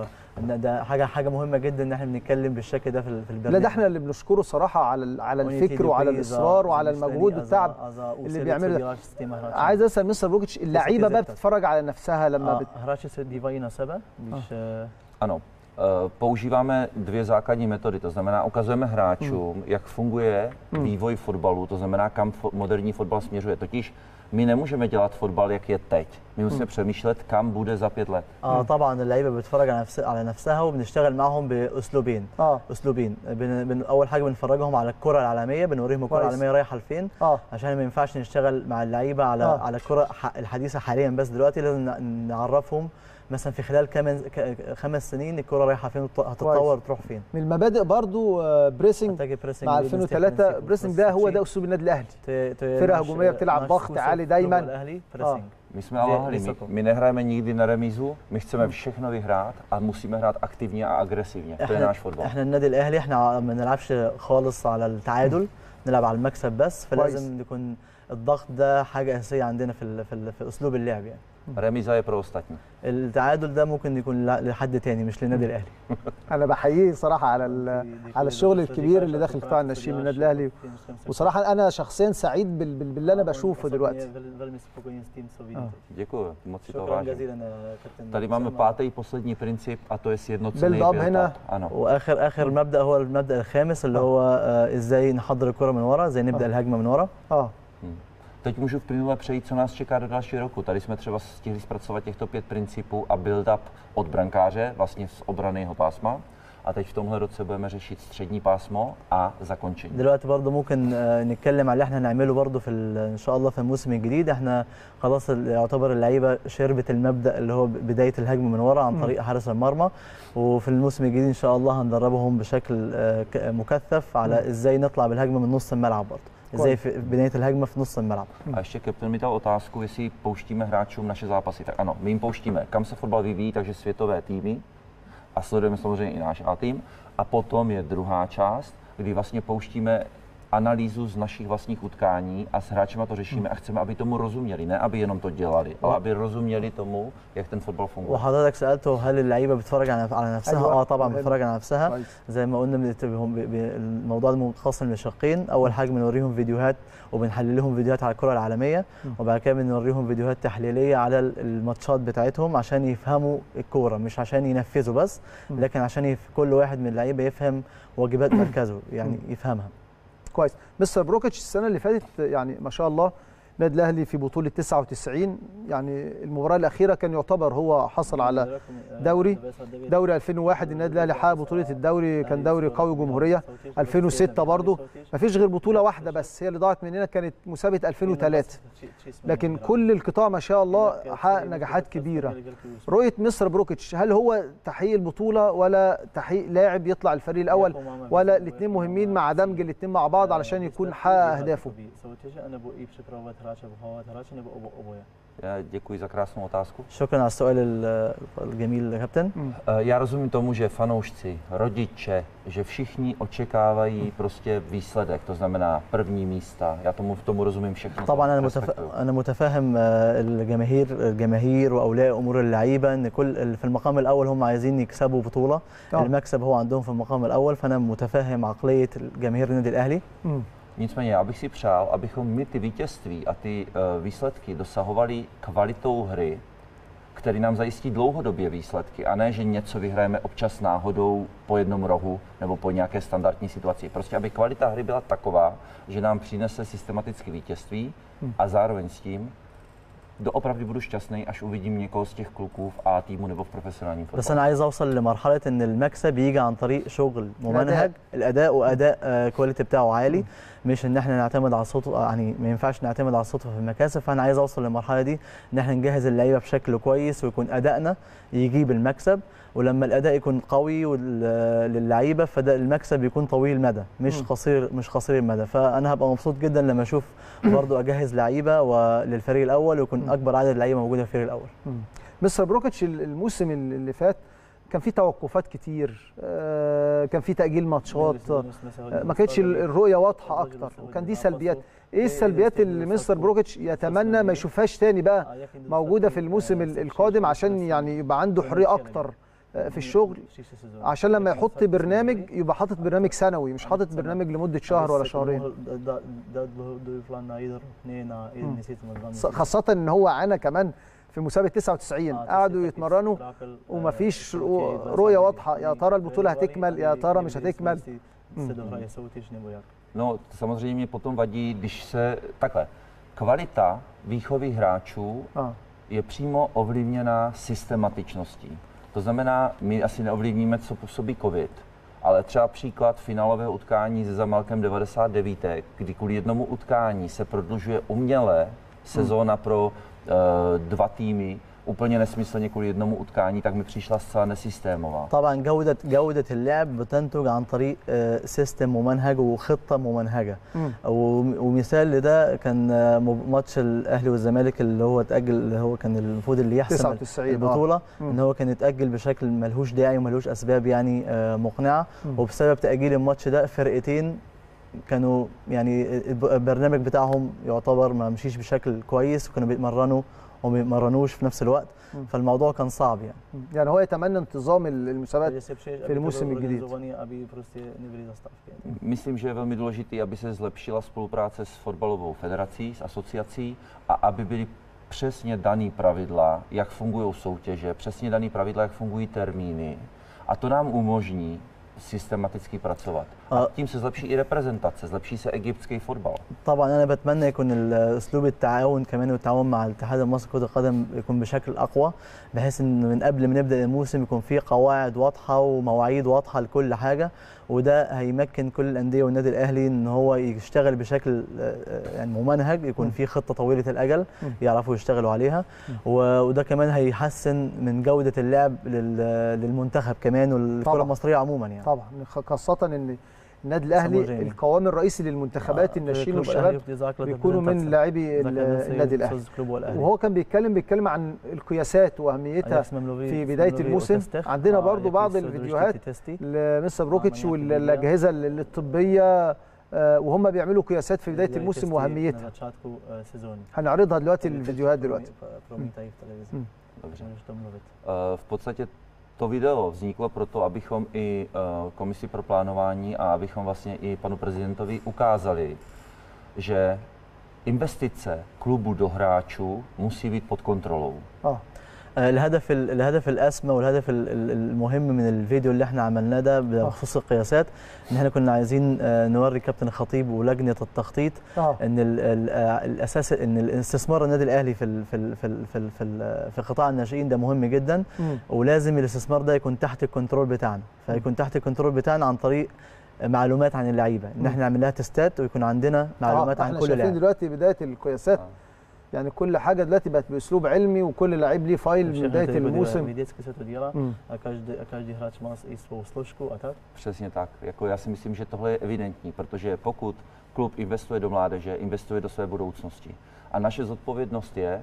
وان ده حاجه حاجه مهمه جدا ان احنا بنتكلم بالشكل ده في ال- في البرنامج لا ده احنا اللي بنشكره صراحه على ال- على الفكر وعلى الاصرار وعلى المجهود والتعب اللي بيعمله ده. عايز اسال مستر بروكيتش اللعيبه بقى بتتفرج على نفسها لما بت... hráči se dívají na sebe, když eh, Ano, eh, používáme dvě základní metody, to znamená ukazujeme hráčům, jak funguje vývoj fotbalu, to znamená, kam fo- moderní fotbal směřuje. Totiž my nemůžeme dělat fotbal, jak je teď. My musíme přemýšlet, kam bude za pět let. اه طبعا اللعيبه بتتفرج على نفس على نفسها وبنشتغل معاهم باسلوبين اه اسلوبين بن... بن... اول حاجه بنفرجهم على الكره العالميه بنوريهم الكره كويس. العالميه رايحه لفين اه عشان ما ينفعش نشتغل مع اللعيبه على آه. آه. على الكره ح- الحديثه حاليا بس دلوقتي لازم ن- نعرفهم مثلا في خلال كمان ك- خمس سنين الكره رايحه فين وت- هتتطور تروح فين من المبادئ برضو آه، بريسنج محتاجة بريسنج مع وليدنج 2003 ستيب بريسنج بريسنج ده هو شيء. ده اسلوب النادي الاهلي ت- ت- فرقة ناش- هجومية بتلعب ناش ضغط كوسة عالي في دايماً. اللغة الاهلي بريسنج My jsme Že- aváhali, my, vysoko. my nehrajeme nikdy na remízu, my chceme všechno vyhrát a musíme hrát aktivně a agresivně. To je احنا náš fotbal. احنا النادي الاهلي احنا ما بنلعبش خالص على التعادل نلعب على المكسب بس فلازم يكون الضغط ده حاجه اساسيه عندنا في ال في, ال في اسلوب اللعب يعني Remíza je pro ostatní. التعادل ده ممكن يكون ل- لحد تاني مش للنادي الاهلي انا بحييه صراحه على ال... على الشغل الكبير اللي داخل قطاع الناشئين من النادي الاهلي وصراحه انا شخصيا سعيد بال... بال... باللي انا بشوفه دلوقتي Děkuji, moc si to شكرا vážím. جزيلا يا كابتن Tady máme أسامة. pátý, poslední princip a to je sjednocený Build up build هنا. up. Ano. واخر اخر مبدا هو المبدا الخامس اللي هو آه، ازاي نحضر الكره من ورا ازاي نبدا آه. الهجمه من ورا اه Teď můžu v plynule přejít, co nás čeká do dalšího roku. Tady jsme třeba stihli zpracovat těchto pět principů a build up od brankáře, vlastně z obrany jeho pásma. a teď v tomhle roce budeme řešit střední pásmo a zakončení. دلوقتي برضه ممكن آه، نتكلم على اللي احنا هنعمله برضه في ال- ان شاء الله في الموسم الجديد احنا خلاص ال- يعتبر اللعيبه شربت المبدا اللي هو بدايه الهجم من ورا عن طريق حارس المرمى وفي الموسم الجديد ان شاء الله هندربهم بشكل آه، ك- مكثف على ازاي نطلع بالهجمه من نص الملعب برضه ازاي في بدايه الهجمه في نص الملعب A ještě Captain mi dal otázku, jestli pouštíme hráčům naše zápasy. Tak ano, my jim pouštíme, kam se fotbal vyvíjí, takže světové týmy a sledujeme samozřejmě i náš A tým. A potom je druhá část, kdy vlastně pouštíme analýzu z našich vlastních utkání a s hráčema to řešíme a chceme, aby tomu rozuměli, ne aby jenom to dělali, ale aby rozuměli tomu, jak ten fotbal funguje. وحضرتك سالته هل اللعيبه بتتفرج على على نفسها أيوة. اه طبعا مهم. بتتفرج على نفسها كويس. زي ما قلنا بنت- هم- ب- ب- الموضوع ده منقسم لشقين اول حاجه بنوريهم فيديوهات وبنحلل لهم فيديوهات على الكره العالميه وبعد كده بنوريهم فيديوهات تحليليه على ال- الماتشات بتاعتهم عشان يفهموا الكوره مش عشان ينفذوا بس لكن عشان يف... كل واحد من اللعيبه يفهم واجبات مركزه يعني يفهمها كويس مستر بروكيتش السنه اللي فاتت يعني ما شاء الله النادي الاهلي في بطوله 99 يعني المباراه الاخيره كان يعتبر هو حصل على دوري دوري 2001 النادي الاهلي حقق بطوله الدوري كان دوري قوي جمهوريه 2006 برضه ما فيش غير بطوله واحده بس هي اللي ضاعت مننا كانت مسابقه 2003 لكن كل القطاع ما شاء الله حقق نجاحات كبيره رؤيه مستر بروكيتش هل هو تحقيق البطوله ولا تحقيق لاعب يطلع الفريق الاول ولا الاثنين مهمين مع دمج الاثنين مع بعض علشان يكون حقق اهدافه Já děkuji za krásnou otázku. شكرا على السؤال ال- الجميل يا كابتن Eh, Já rozumím tomu, že fanoušci, rodiče, že všichni očekávají prostě výsledek, to znamená první místa. Já tomu v tomu rozumím všechno. طبعا انا to متف... respektuju. انا متفاهم آه، الجماهير الجماهير واولياء امور اللعيبه ان كل في المقام الاول هم عايزين يكسبوا بطوله آه. المكسب هو عندهم في المقام الاول فانا متفهم عقليه جماهير النادي الاهلي مم. Nicméně já bych si přál, abychom my ty vítězství a ty uh, výsledky dosahovali kvalitou hry, který nám zajistí dlouhodobě výsledky a ne, že něco vyhrajeme občas náhodou po jednom rohu nebo po nějaké standardní situaci. Prostě, aby kvalita hry byla taková, že nám přinese systematicky vítězství a zároveň s tím doopravdy budu šťastný, až uvidím někoho z těch kluků v A týmu nebo v profesionálním بس fotbalu. انا عايز اوصل لمرحله ان المكسب يجي عن طريق شغل ممنهج الاداء واداء آه، كواليتي بتاعه عالي مش ان احنا نعتمد على الصدفه يعني ما ينفعش نعتمد على الصدفه في المكاسب فانا عايز اوصل للمرحله دي ان احنا نجهز اللعيبه بشكل كويس ويكون ادائنا يجيب المكسب ولما الاداء يكون قوي وال- للعيبه فده المكسب يكون طويل المدى مش قصير مش قصير المدى فانا هبقى مبسوط جدا لما اشوف برضو اجهز لعيبه وللفريق الاول ويكون اكبر عدد لعيبه موجوده في الفريق الاول مستر بروكيتش الموسم اللي فات كان في توقفات كتير آه، كان في تاجيل ماتشات آه، ما كانتش ال- الرؤيه واضحه اكتر وكان دي سلبيات ايه السلبيات اللي مستر بروكيتش يتمنى ما يشوفهاش تاني بقى موجوده في الموسم ال- القادم عشان يعني يبقى عنده حريه اكتر آه، في الشغل عشان لما يحط برنامج يبقى حاطط برنامج سنوي مش حاطط برنامج لمده شهر ولا شهرين ص- خاصه ان هو عانى كمان في مسابقه 99 قعدوا يتمرنوا ومفيش رو- رؤيه واضحه يا ترى البطوله هتكمل يا ترى مش هتكمل No, samozřejmě mě potom vadí, když se takhle. Kvalita výchovy hráčů اه je přímo ovlivněna systematičností. To znamená, my asi neovlivníme, co působí COVID, ale třeba příklad finálového utkání se Zamalkem 99, kdy kvůli jednomu utkání se prodlužuje uměle sezóna pro uh, dva týmy, úplně nesmyslně kvůli jednomu utkání, tak mi přišla zcela nesystémová. طبعا جودة جودة اللعب بتنتج عن طريق آه، سيستم ممنهج وخطة ممنهجة مم. و- ومثال لده كان آه، م- ماتش الاهلي والزمالك اللي هو اتأجل اللي هو كان المفروض اللي يحسم 99 آه. البطولة مم. ان هو كان اتأجل بشكل ملهوش داعي وملهوش اسباب يعني آه، مقنعة وبسبب تأجيل الماتش ده فرقتين كانوا يعني الب- البرنامج بتاعهم يعتبر ما مشيش بشكل كويس وكانوا بيتمرنوا وما بيتمرنوش في نفس الوقت مم. فالموضوع كان صعب يعني يعني هو يتمنى انتظام ال- المسابقات في الموسم الجديد Myslím, že je velmi důležité, aby se zlepšila spolupráce s fotbalovou federací, s asociací a aby byly přesně daný pravidla, jak fungují soutěže, přesně daný pravidla, jak fungují termíny. A to nám umožní systematicky pracovat. A- A tím se zlepší i reprezentace, zlepší se egyptský fotbal. طبعا انا بتمنى يكون ال- اسلوب التعاون كمان والتعاون مع الاتحاد المصري لكره القدم يكون بشكل اقوى بحيث ان من قبل ما نبدا الموسم يكون في قواعد واضحه ومواعيد واضحه لكل حاجه وده هيمكن كل الانديه والنادي الاهلي ان هو يشتغل بشكل آه، آه، يعني ممنهج يكون في خطه طويله الاجل يعرفوا يشتغلوا عليها و- وده كمان هيحسن من جوده اللعب لل- للمنتخب كمان والكره طبعاً. المصريه عموما يعني طبعا خاصه ان النادي الاهلي ساموجيني. القوام الرئيسي للمنتخبات الناشئين والشباب بيكونوا من لاعبي النادي الاهلي وهو كان بيتكلم بيتكلم عن القياسات واهميتها في بداية الموسم. عندنا برضو بعض الفيديوهات لمستر بروكيتش آه، والاجهزه الطبيه آه، وهم بيعملوا قياسات في بدايه الموسم واهميتها هنعرضها دلوقتي الفيديوهات دلوقتي مم. Dobře. Eh, V podstatě to video vzniklo proto, abychom i eh, komisi pro plánování a abychom vlastně i panu prezidentovi ukázali, že investice klubu do hráčů musí být pod kontrolou. اه آه، الهدف ال- الهدف الاسمى والهدف ال- ال- المهم من الفيديو اللي احنا عملناه ده بخصوص القياسات ان احنا كنا عايزين آه، نوري كابتن الخطيب ولجنه التخطيط اه ان ال- ال- آه، الاساس ان الاستثمار النادي الاهلي في ال- في ال- في ال- في ال- في ال- في قطاع الناشئين ده مهم جدا مم. ولازم الاستثمار ده يكون تحت الكنترول بتاعنا فيكون تحت الكنترول بتاعنا عن طريق معلومات عن اللعيبه ان احنا نعمل لها تيستات ويكون عندنا معلومات آه، عن احنا كل شايفين لاعب دلوقتي بدايه القياسات آه. يعني كل حاجه دلوقتي بقت باسلوب علمي وكل لعيب ليه فايل من بدايه الموسم مم. a každý, a každý hráč má i svou složku a tak. Přesně tak. Jako já si myslím, že tohle je evidentní, protože pokud klub investuje do mládeže, investuje do své budoucnosti. A naše zodpovědnost je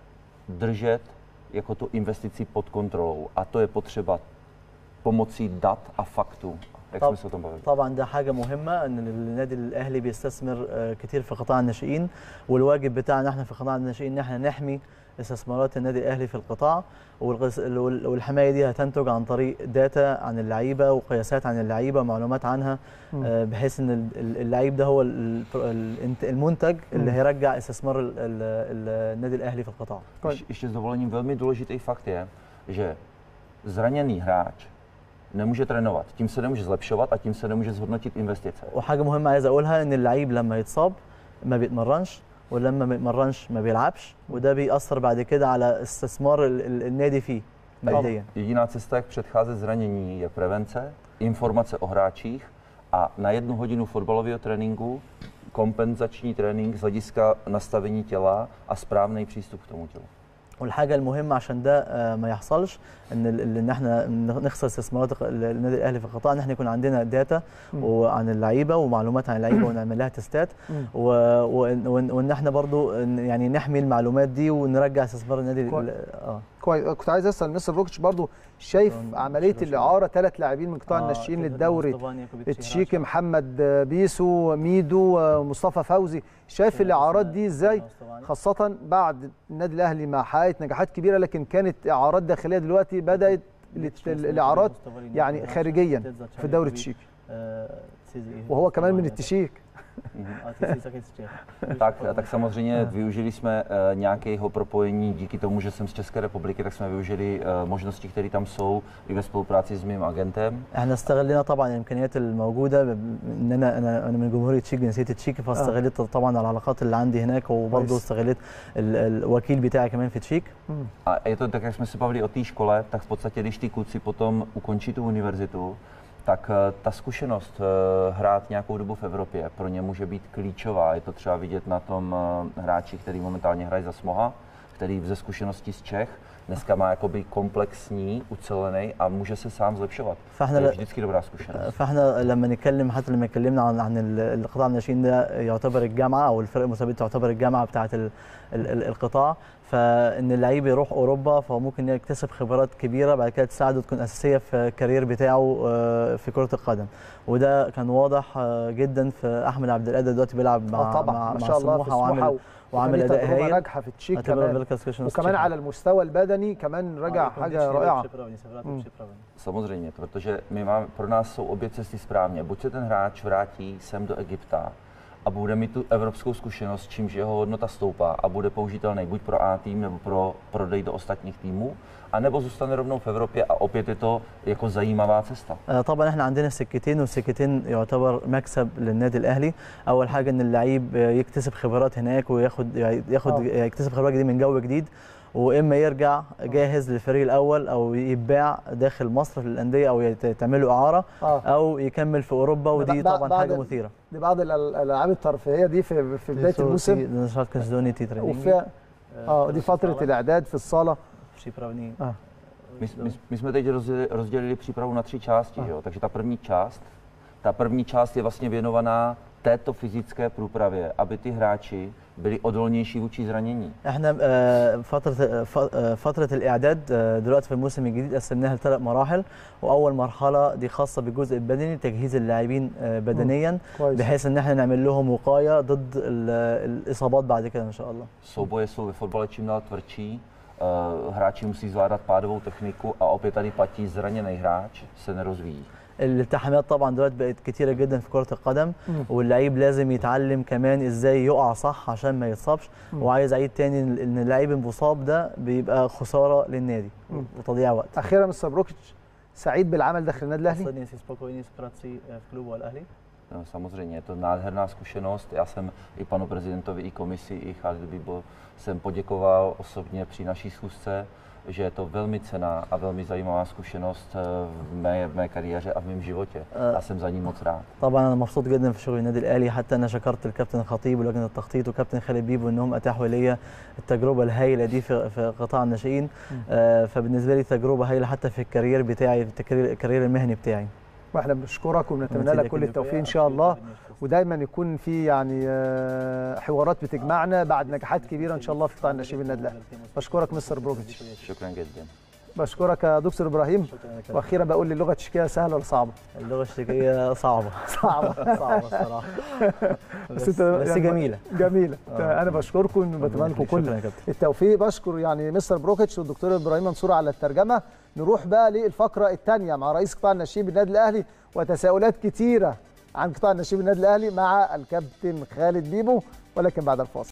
držet jako tu investici pod kontrolou. A to je potřeba pomocí dat a faktů, jak طب- jsme se o tom bavili. طبعا ده حاجه مهمه ان النادي الاهلي بيستثمر آه، كتير في قطاع الناشئين والواجب بتاعنا احنا في قطاع الناشئين ان احنا نحمي استثمارات النادي الاهلي في القطاع والغس- وال- والحمايه دي هتنتج عن طريق داتا عن اللعيبه وقياسات عن اللعيبه ومعلومات عنها مم. آه، بحيث ان ال- ال- اللعيب ده هو ال- ال- المنتج اللي مم. هيرجع استثمار ال- ال- النادي الاهلي في القطاع Ještě, ještě s dovolením velmi důležitý fakt je, že zraněný hráč nemůže trénovat, tím se nemůže zlepšovat a tím se nemůže zhodnotit investice. وحاجه مهمه عايز اقولها ان اللعيب لما يتصاب ما بيتمرنش ولما ما بيتمرنش ما بيلعبش وده بيأثر بعد كده على استثمار ال- ال- النادي فيه ماديا Jediná cesta, jak předcházet zranění, je prevence, informace o hráčích a na jednu hodinu fotbalového tréninku kompenzační trénink z hlediska nastavení těla a správný přístup k tomu tělu. والحاجه المهمه عشان ده آه، ما يحصلش ان ال- ان احنا نخسر استثمارات الق- النادي الاهلي في القطاع ان احنا يكون عندنا داتا مم. وعن اللعيبه ومعلومات عن اللعيبه ونعمل لها تستات مم. و- وإن- وإن وان احنا برضو إن- يعني نحمي المعلومات دي ونرجع استثمار النادي كويس. ال- اه كويس كنت عايز اسال مستر روكيتش برضو شايف شلون- عمليه شلون- الاعاره ثلاث لاعبين من قطاع آه، الناشئين كده للدوري مصطفى ياكوبيتش التشيكي هراش. محمد بيسو ميدو مصطفى فوزي شايف الاعارات دي ازاي خاصه بعد النادي الاهلي ما حققت نجاحات كبيره لكن كانت اعارات داخليه دلوقتي بدات الات- الاعارات يعني خارجيا في الدوري التشيكي وهو كمان من التشيك Tak, tak samozřejmě využili jsme eh, nějakého propojení díky tomu, že jsem z České republiky, tak jsme využili eh, možnosti, které tam jsou i ve spolupráci s mým agentem. احنا استغلينا طبعا الامكانيات الموجوده ب- ان انا انا انا من جمهوريه تشيك جنسيه تشيك فاستغليت طبعا العلاقات اللي عندي هناك وبرضه كويس. استغليت ال- الوكيل بتاعي كمان في تشيك A je to tak, jak jsme se bavili o té škole, tak v podstatě, když ty kluci potom ukončí tu univerzitu, tak eh, ta zkušenost eh, hrát nějakou dobu v Evropě pro ně může být klíčová. Je to třeba vidět na tom eh, hráči, který momentálně hraje za Smoha, který ze zkušeností z Čech dneska má jakoby komplexní, ucelený a může se sám zlepšovat. To فاحنا je لا- vždycky dobrá zkušenost. فاحنا لما نتكلم حتى لما اتكلمنا عن عن ال- القطاع الناشئين ده يعتبر الجامعه او الفرق المسابقه تعتبر الجامعه بتاعه ال- ال- ال- القطاع فان اللعيب يروح اوروبا فهو ممكن يكتسب خبرات كبيره بعد كده تساعده تكون اساسيه في الكارير بتاعه آه، في كره القدم وده كان واضح آه، جدا في احمد عبد القادر دلوقتي بيلعب مع اه طبعا مع, ما مع شاء الله في سموحه سموحه وعامل وعامل اداء تجربه هايل ناجحه في التشيك اعتبر كمان فيلكاس كريشنوس وكمان على المستوى البدني كمان رجع حاجه رائعه مم. Samozřejmě, protože my máme, pro nás jsou obě cesty správně. Buď se ten hráč vrátí sem do Egypta a bude mít tu evropskou zkušenost, čímž jeho hodnota stoupá a bude použitelný buď pro A tým nebo pro prodej do ostatních týmů, anebo zůstane rovnou v Evropě a opět je to jako zajímavá cesta. آه، طبعا احنا عندنا سكتين والسكتين يعتبر مكسب للنادي الاهلي اول حاجه ان اللعيب آه، يكتسب خبرات هناك وياخد ياخد آه. يكتسب خبرات جديده من جو جديد واما يرجع جاهز للفريق الاول او يتباع داخل مصر في الانديه او يت- تعمل له اعاره اه او يكمل في اوروبا ودي بعد- طبعا بعد حاجه ال- مثيره دي بعض الأل- الالعاب الترفيهيه دي في في بدايه الموسم وفي اه دي فتره الاعداد في الصاله اه My, my, my jsme teď rozdělili, rozdělili přípravu na tři části, že jo? takže ta první část, ta první část je vlastně věnovaná této fyzické průpravě, aby ty hráči byli odolnější vůči zranění. احنا آه، فتره آه، ف- آه، فتره الاعداد آه، دلوقتي في الموسم الجديد قسمناها لثلاث مراحل واول مرحله دي خاصه بالجزء البدني تجهيز اللاعبين آه، بدنيا كويس بحيث ان احنا نعمل لهم وقايه ضد ال- الاصابات بعد كده ان شاء الله Souboje jsou ve fotbale čím dál tvrdší, eh, hráči musí zvládat pádovou techniku a opět tady platí zraněný hráč se nerozvíjí. الالتحامات طبعا دلوقتي بقت كتيره جدا في كره القدم مم. واللعيب لازم يتعلم كمان ازاي يقع صح عشان ما يتصابش مم. وعايز اعيد تاني ان إن اللعيب المصاب ده بيبقى خساره للنادي مم. وتضييع وقت اخيرا مستر بروكيتش سعيد بالعمل داخل النادي الاهلي Posledně si spokojený s prací eh, v klubu Al Ahly? No, samozřejmě, je to nádherná zkušenost. Já jsem i panu prezidentovi, i komisi, i Khalid Bibo jsem poděkoval osobně při naší schůzce, že je to velmi cená a velmi zajímavá zkušenost eh, v mé, v mé kariéře a v mém životě. آه، A jsem za ní moc rád. طبعا انا مبسوط جدا في شغل النادي الاهلي حتى انا شكرت الكابتن الخطيب ولجنه التخطيط وكابتن خالد بيبو انهم اتاحوا لي التجربه الهائله دي في في قطاع الناشئين آه، فبالنسبه لي تجربه هائله حتى في الكارير بتاعي في الكارير الكارير المهني بتاعي واحنا بنشكرك وبنتمنى لك كل التوفيق ان شاء الله ودايما يكون في يعني آه، حوارات بتجمعنا بعد نجاحات كبيره ان شاء الله في قطاع الناشئين بالنادي الاهلي بشكرك مستر بروكيتش شكرا جدا. بشكرك يا دكتور ابراهيم واخيرا بقول لي اللغه التشيكيه سهله ولا صعبه اللغه التشيكيه صعبه صعبه صعبه الصراحه بس بس, أنت بس يعني- جميله جميله آه. انا بشكركم وبتمنى لكم كل شكرا يا كابتن التوفيق بشكر يعني مستر بروكيتش والدكتور ابراهيم منصور على الترجمه نروح بقى للفقره الثانيه مع رئيس قطاع الناشئين بالنادي الاهلي وتساؤلات كتيره عن قطاع الناشئين بالنادي الاهلي مع الكابتن خالد بيبو ولكن بعد الفاصل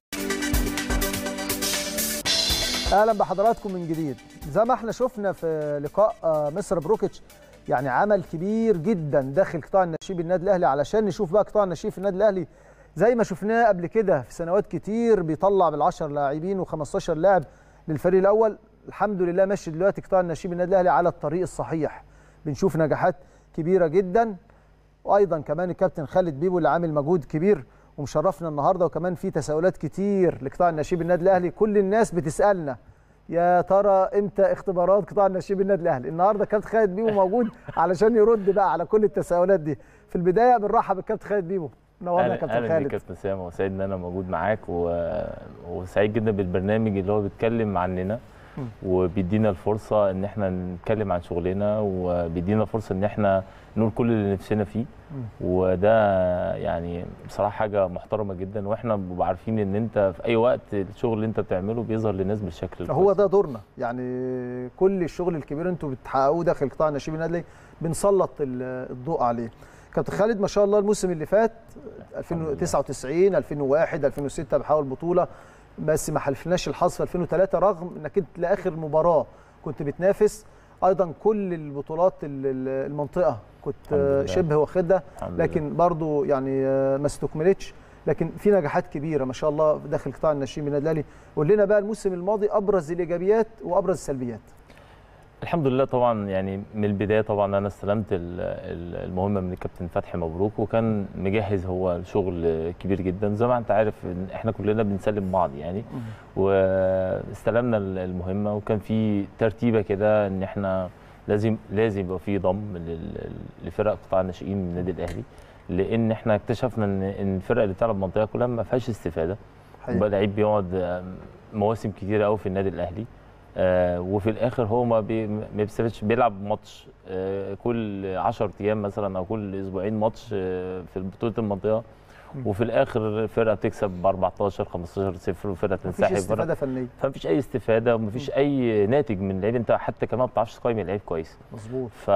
اهلا بحضراتكم من جديد زي ما احنا شفنا في لقاء آه، مستر بروكيتش يعني عمل كبير جدا داخل قطاع الناشئين بالنادي الاهلي علشان نشوف بقى قطاع الناشئين في النادي الاهلي زي ما شفناه قبل كده في سنوات كتير بيطلع بال10 لاعبين و15 لاعب للفريق الاول الحمد لله ماشي دلوقتي قطاع الناشئين بالنادي الاهلي على الطريق الصحيح بنشوف نجاحات كبيره جدا وايضا كمان الكابتن خالد بيبو اللي عامل مجهود كبير ومشرفنا النهارده وكمان في تساؤلات كتير لقطاع الناشئين بالنادي الاهلي كل الناس بتسالنا يا ترى امتى اختبارات قطاع الناشئين بالنادي الاهلي النهارده كابتن خالد بيبو موجود علشان يرد بقى على كل التساؤلات دي في البدايه بنرحب بالكابتن خالد بيبو نورنا يا أهلا- كابتن اهلا بيك خالد كابتن سامة وسعيد ان انا موجود معاك و... وسعيد جدا بالبرنامج اللي هو بيتكلم عننا وبيدينا الفرصه ان احنا نتكلم عن شغلنا وبيدينا فرصه ان احنا نقول كل اللي نفسنا فيه وده يعني بصراحه حاجه محترمه جدا واحنا بنبقى عارفين ان انت في اي وقت الشغل اللي انت بتعمله بيظهر للناس بالشكل هو ده دورنا يعني كل الشغل الكبير انتوا بتحققوه داخل قطاع الناشئين بالنادي الاهلي بنسلط ال- الضوء عليه كابتن خالد ما شاء الله الموسم اللي فات 2099 2001 2006 بحاول بطوله بس ما حلفناش الحظ في 2003 رغم انك انت لاخر مباراه كنت بتنافس ايضا كل البطولات ال- ال- المنطقه كنت الحمد لله. شبه واخدها الحمد لله. لكن برضو يعني آه، ما استكملتش لكن في نجاحات كبيره ما شاء الله داخل قطاع الناشئين بالنادي الاهلي قول لنا بقى الموسم الماضي ابرز الايجابيات وابرز السلبيات الحمد لله طبعا يعني من البدايه طبعا انا استلمت ال- ال- المهمه من الكابتن فتحي مبروك وكان مجهز هو الشغل كبير جدا زي ما انت عارف إن احنا كلنا بنسلم بعض يعني واستلمنا ال- المهمه وكان في ترتيبه كده ان احنا لازم لازم يبقى في ضم لل- لفرق قطاع الناشئين من النادي الاهلي لان احنا اكتشفنا ان ان الفرق اللي بتلعب المنطقه كلها ما فيهاش استفاده بقى لعيب بيقعد آه، مواسم كتيره قوي في النادي الاهلي آه وفي الاخر هو ما بي ما بيستفادش بيلعب ماتش آه كل 10 ايام مثلا او كل اسبوعين ماتش آه في بطوله المنطقه وفي الاخر الفرقه بتكسب ب 14 15 0 وفرقه مفيش تنسحب بره استفاده فنيه فمفيش اي استفاده ومفيش اي ناتج من اللعيب انت حتى كمان ما بتعرفش تقيم اللعيب كويس مظبوط ف...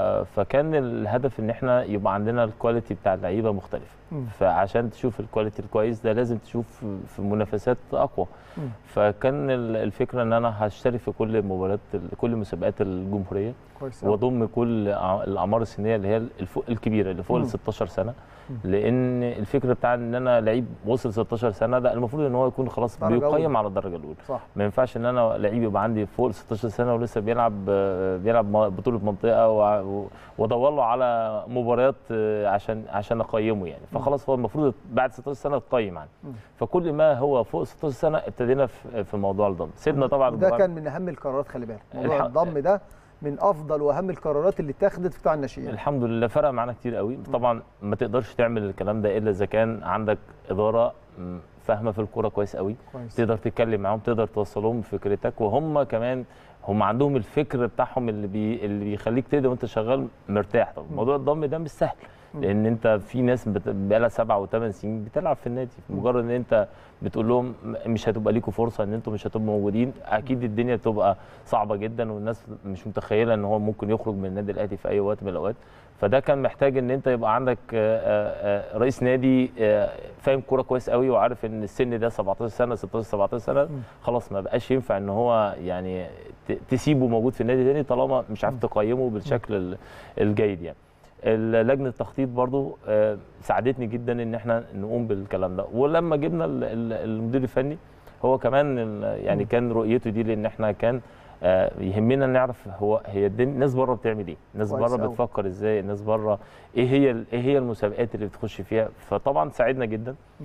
فكان الهدف ان احنا يبقى عندنا الكواليتي بتاع اللعيبه مختلف مم. فعشان تشوف الكواليتي الكويس ده لازم تشوف في منافسات اقوى مم. فكان ال- الفكره ان انا هشترك في كل مباريات كل مسابقات الجمهوريه كويس أوي. واضم كل أع- الاعمار السنيه اللي هي الفوق الكبيره اللي فوق مم. ال 16 سنه مم. لان الفكره بتاع ان انا لعيب وصل 16 سنه ده المفروض ان هو يكون خلاص درجة أولى. بيقيم على الدرجه الاولى صح ما ينفعش ان انا لعيب يبقى عندي فوق ال 16 سنه ولسه بيلعب آه، بيلعب م- بطوله منطقه وع- و- وادور له على مباريات آه، عشان عشان اقيمه يعني فخلاص هو المفروض بعد 16 سنه تقيم عنه مم. فكل ما هو فوق 16 سنه ابتدينا في في موضوع الضم سيبنا طبعا وده المباراة- كان من اهم القرارات خلي بالك موضوع الح- الضم ده من افضل واهم القرارات اللي اتخذت في قطاع الناشئين الحمد لله فرق معانا كتير قوي طبعا ما تقدرش تعمل الكلام ده الا اذا كان عندك اداره م، فاهمه في الكوره كويس قوي كويس تقدر تتكلم معاهم تقدر توصلهم فكرتك وهم كمان هم عندهم الفكر بتاعهم اللي بي اللي بيخليك تقدر وانت شغال مرتاح طب موضوع الضم ده مش سهل مم. لان انت في ناس بت- بقالها سبع وثمان سنين بتلعب في النادي مجرد ان انت بتقول لهم م- مش هتبقى ليكوا فرصه ان انتم مش هتبقوا موجودين اكيد الدنيا بتبقى صعبه جدا والناس مش متخيله ان هو ممكن يخرج من النادي الاهلي في اي وقت من الاوقات فده كان محتاج ان انت يبقى عندك آه، آه، آه، رئيس نادي آه، فاهم كوره كويس قوي وعارف ان السن ده 17 سنه 16 17 سنه خلاص ما بقاش ينفع ان هو يعني ت- تسيبه موجود في النادي تاني طالما مش عارف تقيمه بالشكل ال- الجيد يعني ال- لجنه التخطيط برضو آه، ساعدتني جدا ان احنا نقوم بالكلام ده ولما جبنا ال- ال- المدير الفني هو كمان ال- يعني كان رؤيته دي لان احنا كان آه، يهمنا نعرف هو هي الدنيا الناس بره بتعمل ايه الناس كويس بره أوي. بتفكر ازاي الناس بره ايه هي ال- ايه هي المسابقات اللي بتخش فيها فطبعا ساعدنا جدا مم.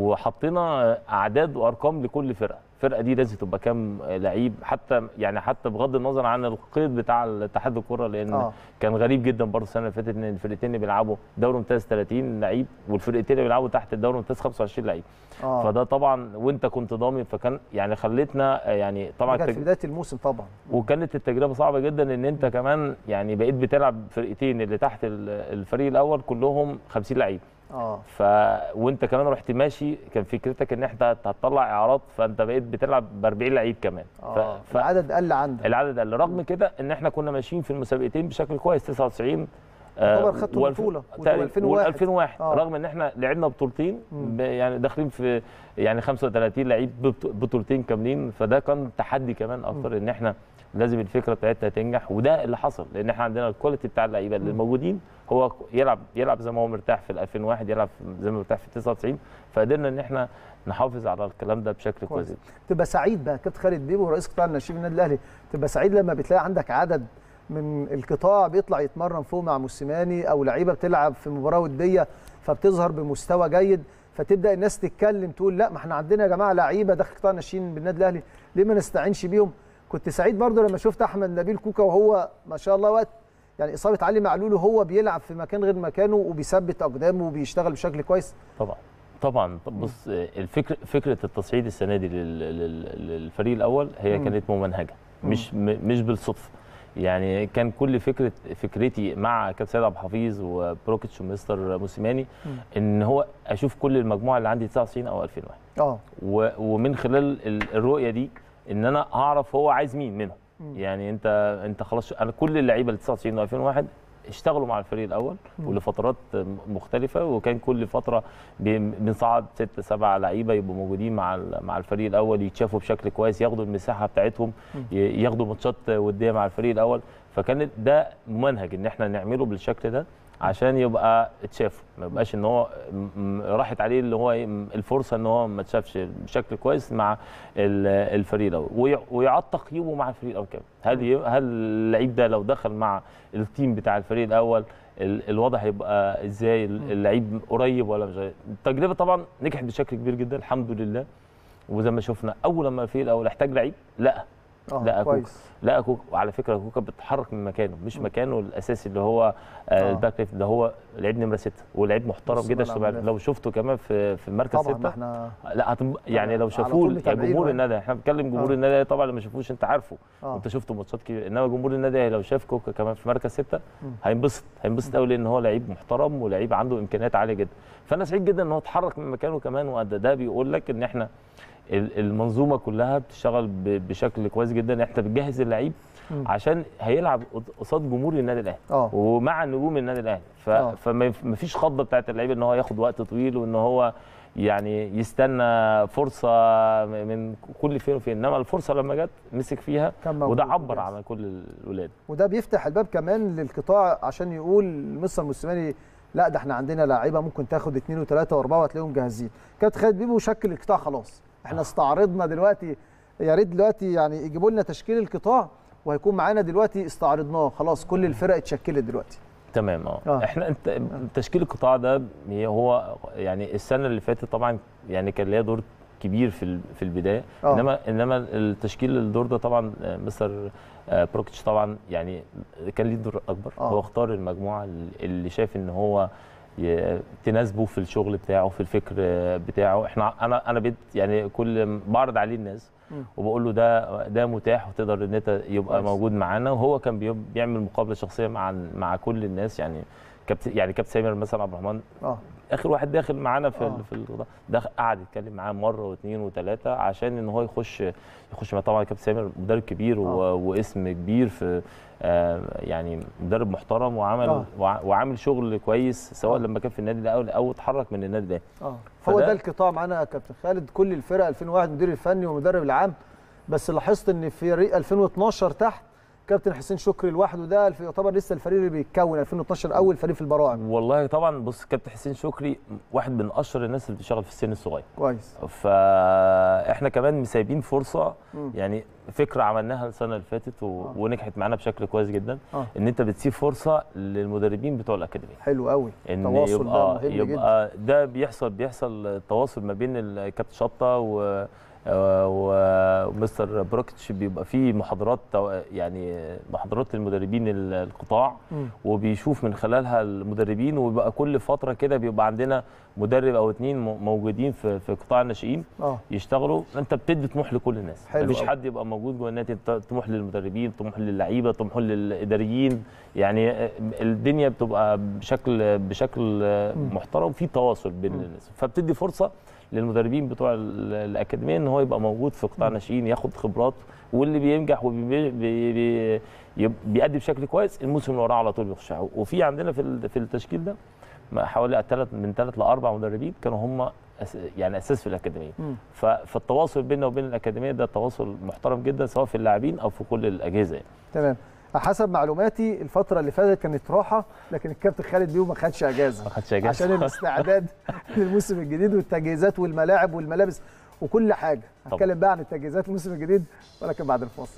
وحطينا اعداد وارقام لكل فرقه الفرقه دي لازم تبقى كام لعيب حتى يعني حتى بغض النظر عن القيد بتاع اتحاد الكره لان اه كان غريب جدا برضه السنه اللي فاتت ان الفرقتين اللي بيلعبوا دوري ممتاز 30 لعيب والفرقتين اللي بيلعبوا تحت الدوري الممتاز 25 لعيب اه فده طبعا وانت كنت ضامن فكان يعني خلتنا آه، يعني طبعا كانت التج- في بدايه الموسم طبعا وكانت التجربه صعبه جدا ان انت كمان يعني بقيت بتلعب فرقتين اللي تحت ال- الفريق الاول كلهم 50 لعيب اه ف وانت كمان رحت ماشي كان فكرتك ان انت هتطلع اعارات فانت بقيت بتلعب ب 40 لعيب كمان اه ف... فالعدد قل عندك العدد قل رغم كده ان احنا كنا ماشيين في المسابقتين بشكل كويس 99 يعتبر خدتوا البطولة، وتبقى 2001. 2001 آه. رغم ان احنا لعبنا بطولتين مم. ب- يعني داخلين في يعني 35 لعيب ببط- بطولتين كاملين فده كان تحدي كمان اكتر ان احنا لازم الفكره بتاعتنا تنجح وده اللي حصل لان احنا عندنا الكواليتي بتاع اللعيبه اللي موجودين هو يلعب يلعب زي ما هو مرتاح في ال 2001 يلعب في- زي ما هو مرتاح في 99 فقدرنا ان احنا نحافظ على الكلام ده بشكل كويس. كويس تبقى سعيد بقى كابتن خالد بيبو رئيس قطاع الناشئين النادي الاهلي تبقى سعيد لما بتلاقي عندك عدد من القطاع بيطلع يتمرن فوق مع موسيماني او لعيبه بتلعب في مباراه وديه فبتظهر بمستوى جيد فتبدا الناس تتكلم تقول لا ما احنا عندنا يا جماعه لعيبه داخل قطاع الناشئين بالنادي الاهلي ليه ما نستعينش بيهم كنت سعيد برضو لما شفت احمد نبيل كوكا وهو ما شاء الله وقت يعني اصابه علي معلول وهو بيلعب في مكان غير مكانه وبيثبت اقدامه وبيشتغل بشكل كويس طبعا طبعا طب بص الفكره فكره التصعيد السنه دي لل- لل- للفريق الاول هي مم. كانت ممنهجه مش م- مش بالصدفه يعني كان كل فكره فكرتي مع كابتن سيد عبد الحفيظ وبروكيتش ومستر موسيماني مم. ان هو اشوف كل المجموعه اللي عندي 99 او 2001 اه و- ومن خلال ال- الرؤيه دي ان انا اعرف هو عايز مين منهم مم. يعني انت انت خلاص انا كل اللعيبه اللي 99 و 2001 اشتغلوا مع الفريق الاول مم. ولفترات مختلفه وكان كل فتره بي- بنصعد ست سبع لعيبه يبقوا موجودين مع ال- مع الفريق الاول يتشافوا بشكل كويس ياخدوا المساحه بتاعتهم مم. ي- ياخدوا ماتشات وديه مع الفريق الاول فكان ده ممنهج ان احنا نعمله بالشكل ده عشان يبقى اتشافوا ما يبقاش ان هو م- م- راحت عليه اللي هو إيه، م- الفرصه ان هو ما اتشافش بشكل كويس مع ال- الفريق الاول وي- ويعاد تقييمه مع الفريق الاول كمان هل ي- هل اللعيب ده لو دخل مع التيم بتاع الفريق الاول ال- الوضع هيبقى ازاي ال- اللعيب قريب ولا مش قريب التجربه طبعا نجحت بشكل كبير جدا الحمد لله وزي ما شفنا اول لما الفريق الاول احتاج لعيب لا اه لا، كوكا. كويس لا كوكا وعلى فكره كوكا بيتحرك من مكانه مش مكانه الاساسي اللي هو آه. آه. الباك ليفت ده هو لعيب نمره سته ولعيب محترم نص جدا ملعب شباب. مدافع. لو شفته كمان في في المركز طبعا ما سته احنا لا هتم... يعني على لو طول شافوه يعني متابعينه جمهور يعني. النادي احنا بنتكلم جمهور آه. النادي طبعا اللي ما شافوش انت عارفه اه انت شفته ماتشات كبيره انما جمهور النادي لو شاف كوكا كمان في مركز سته مم. هينبسط هينبسط قوي لان هو لعيب محترم ولعيب عنده امكانيات عاليه جدا فانا سعيد جدا ان هو اتحرك من مكانه كمان وده ده بيقول لك ان احنا ال- المنظومه كلها بتشتغل ب- بشكل كويس جدا احنا بنجهز اللعيب مم. عشان هيلعب قد- قصاد جمهور النادي الاهلي اه ومع نجوم النادي الاهلي ف... آه. فما يف- ما فيش خضه بتاعت اللعيب ان هو ياخد وقت طويل وان هو يعني يستنى فرصه م- من كل فين وفين انما الفرصه لما جت مسك فيها كان موجود وده عبر جاهز. عن كل الولاد وده بيفتح الباب كمان للقطاع عشان يقول مستر موسيماني لا ده احنا عندنا لاعيبه ممكن تاخد اثنين وثلاثه واربعه وهتلاقيهم جاهزين كابتن خالد بيبو شكل القطاع خلاص احنا استعرضنا دلوقتي يا ريت دلوقتي يعني يجيبوا لنا تشكيل القطاع وهيكون معانا دلوقتي استعرضناه خلاص كل الفرق اتشكلت دلوقتي تمام اه آه. احنا انت تشكيل القطاع ده هي- هو يعني السنه اللي فاتت طبعا يعني كان ليها دور كبير في ال- في البدايه آه. انما انما التشكيل الدور ده طبعا آه، مستر آه، بروكيتش طبعا يعني كان ليه دور اكبر آه. هو اختار المجموعه اللي شايف ان هو ي- تناسبه في الشغل بتاعه في الفكر آه، بتاعه احنا انا انا بيت يعني كل ما بعرض عليه الناس مم. وبقول له ده ده متاح وتقدر ان انت يبقى كويس. موجود معانا وهو كان بي- بيعمل مقابله شخصيه مع مع كل الناس يعني كابتن يعني كابتن سامر مثلا عبد الرحمن اه اخر واحد داخل معانا في آه. ال- في القضاء ده قعد يتكلم معاه مره واثنين وثلاثه عشان ان هو يخش يخش مع طبعا كابتن سامر مدرب كبير و... آه. واسم كبير في آه يعني مدرب محترم وعمل آه. وع- وعامل شغل كويس سواء آه. لما كان في النادي الاول او اتحرك من النادي ده اه هو فده- ده القطاع معانا يا كابتن خالد كل الفرق 2001 مدير الفني والمدرب العام بس لاحظت ان في فريق 2012 تحت كابتن حسين شكري لوحده ده الف- يعتبر لسه الفريق اللي بيتكون 2012 اول فريق في البراعم والله طبعا بص كابتن حسين شكري واحد من اشهر الناس اللي بتشتغل في السن الصغير كويس فاحنا كمان مسايبين فرصه مم. يعني فكره عملناها السنه اللي فاتت و... آه. ونجحت معانا بشكل كويس جدا آه. ان انت بتسيب فرصه للمدربين بتوع الاكاديميه حلو قوي ان التواصل ده يبقى مهم جدا يبقى ده بيحصل بيحصل تواصل ما بين الكابتن شطه و و- ومستر بروكيتش بيبقى فيه محاضرات تو- يعني محاضرات للمدربين ال- القطاع مم. وبيشوف من خلالها المدربين وبيبقى كل فتره كده بيبقى عندنا مدرب او اتنين م- موجودين في في قطاع الناشئين اه يشتغلوا انت بتدي طموح لكل الناس حلو مفيش أوي. حد يبقى موجود جوه النادي انت طموح للمدربين طموح للعيبه طموح للاداريين يعني آه، الدنيا بتبقى بشكل بشكل آه، محترم في تواصل بين الناس فبتدي فرصه للمدربين بتوع ال- الاكاديميه ان هو يبقى موجود في قطاع الناشئين ياخد خبرات واللي بينجح وبيأدي بشكل كويس الموسم اللي وراه على طول بيخش وفي عندنا في ال- في التشكيل ده ما حوالي ثلاث من ثلاث لاربع مدربين كانوا هم أس يعني اساس في الاكاديميه مم. ف- فالتواصل بيننا وبين الاكاديميه ده تواصل محترم جدا سواء في اللاعبين او في كل الاجهزه يعني. تمام حسب معلوماتي الفترة اللي فاتت كانت راحة لكن الكابتن خالد بيبو ما خدش اجازة ما خدش اجازه عشان الاستعداد للموسم الجديد والتجهيزات والملاعب والملابس وكل حاجة طبعا. هتكلم بقى عن التجهيزات الموسم الجديد ولكن بعد الفاصل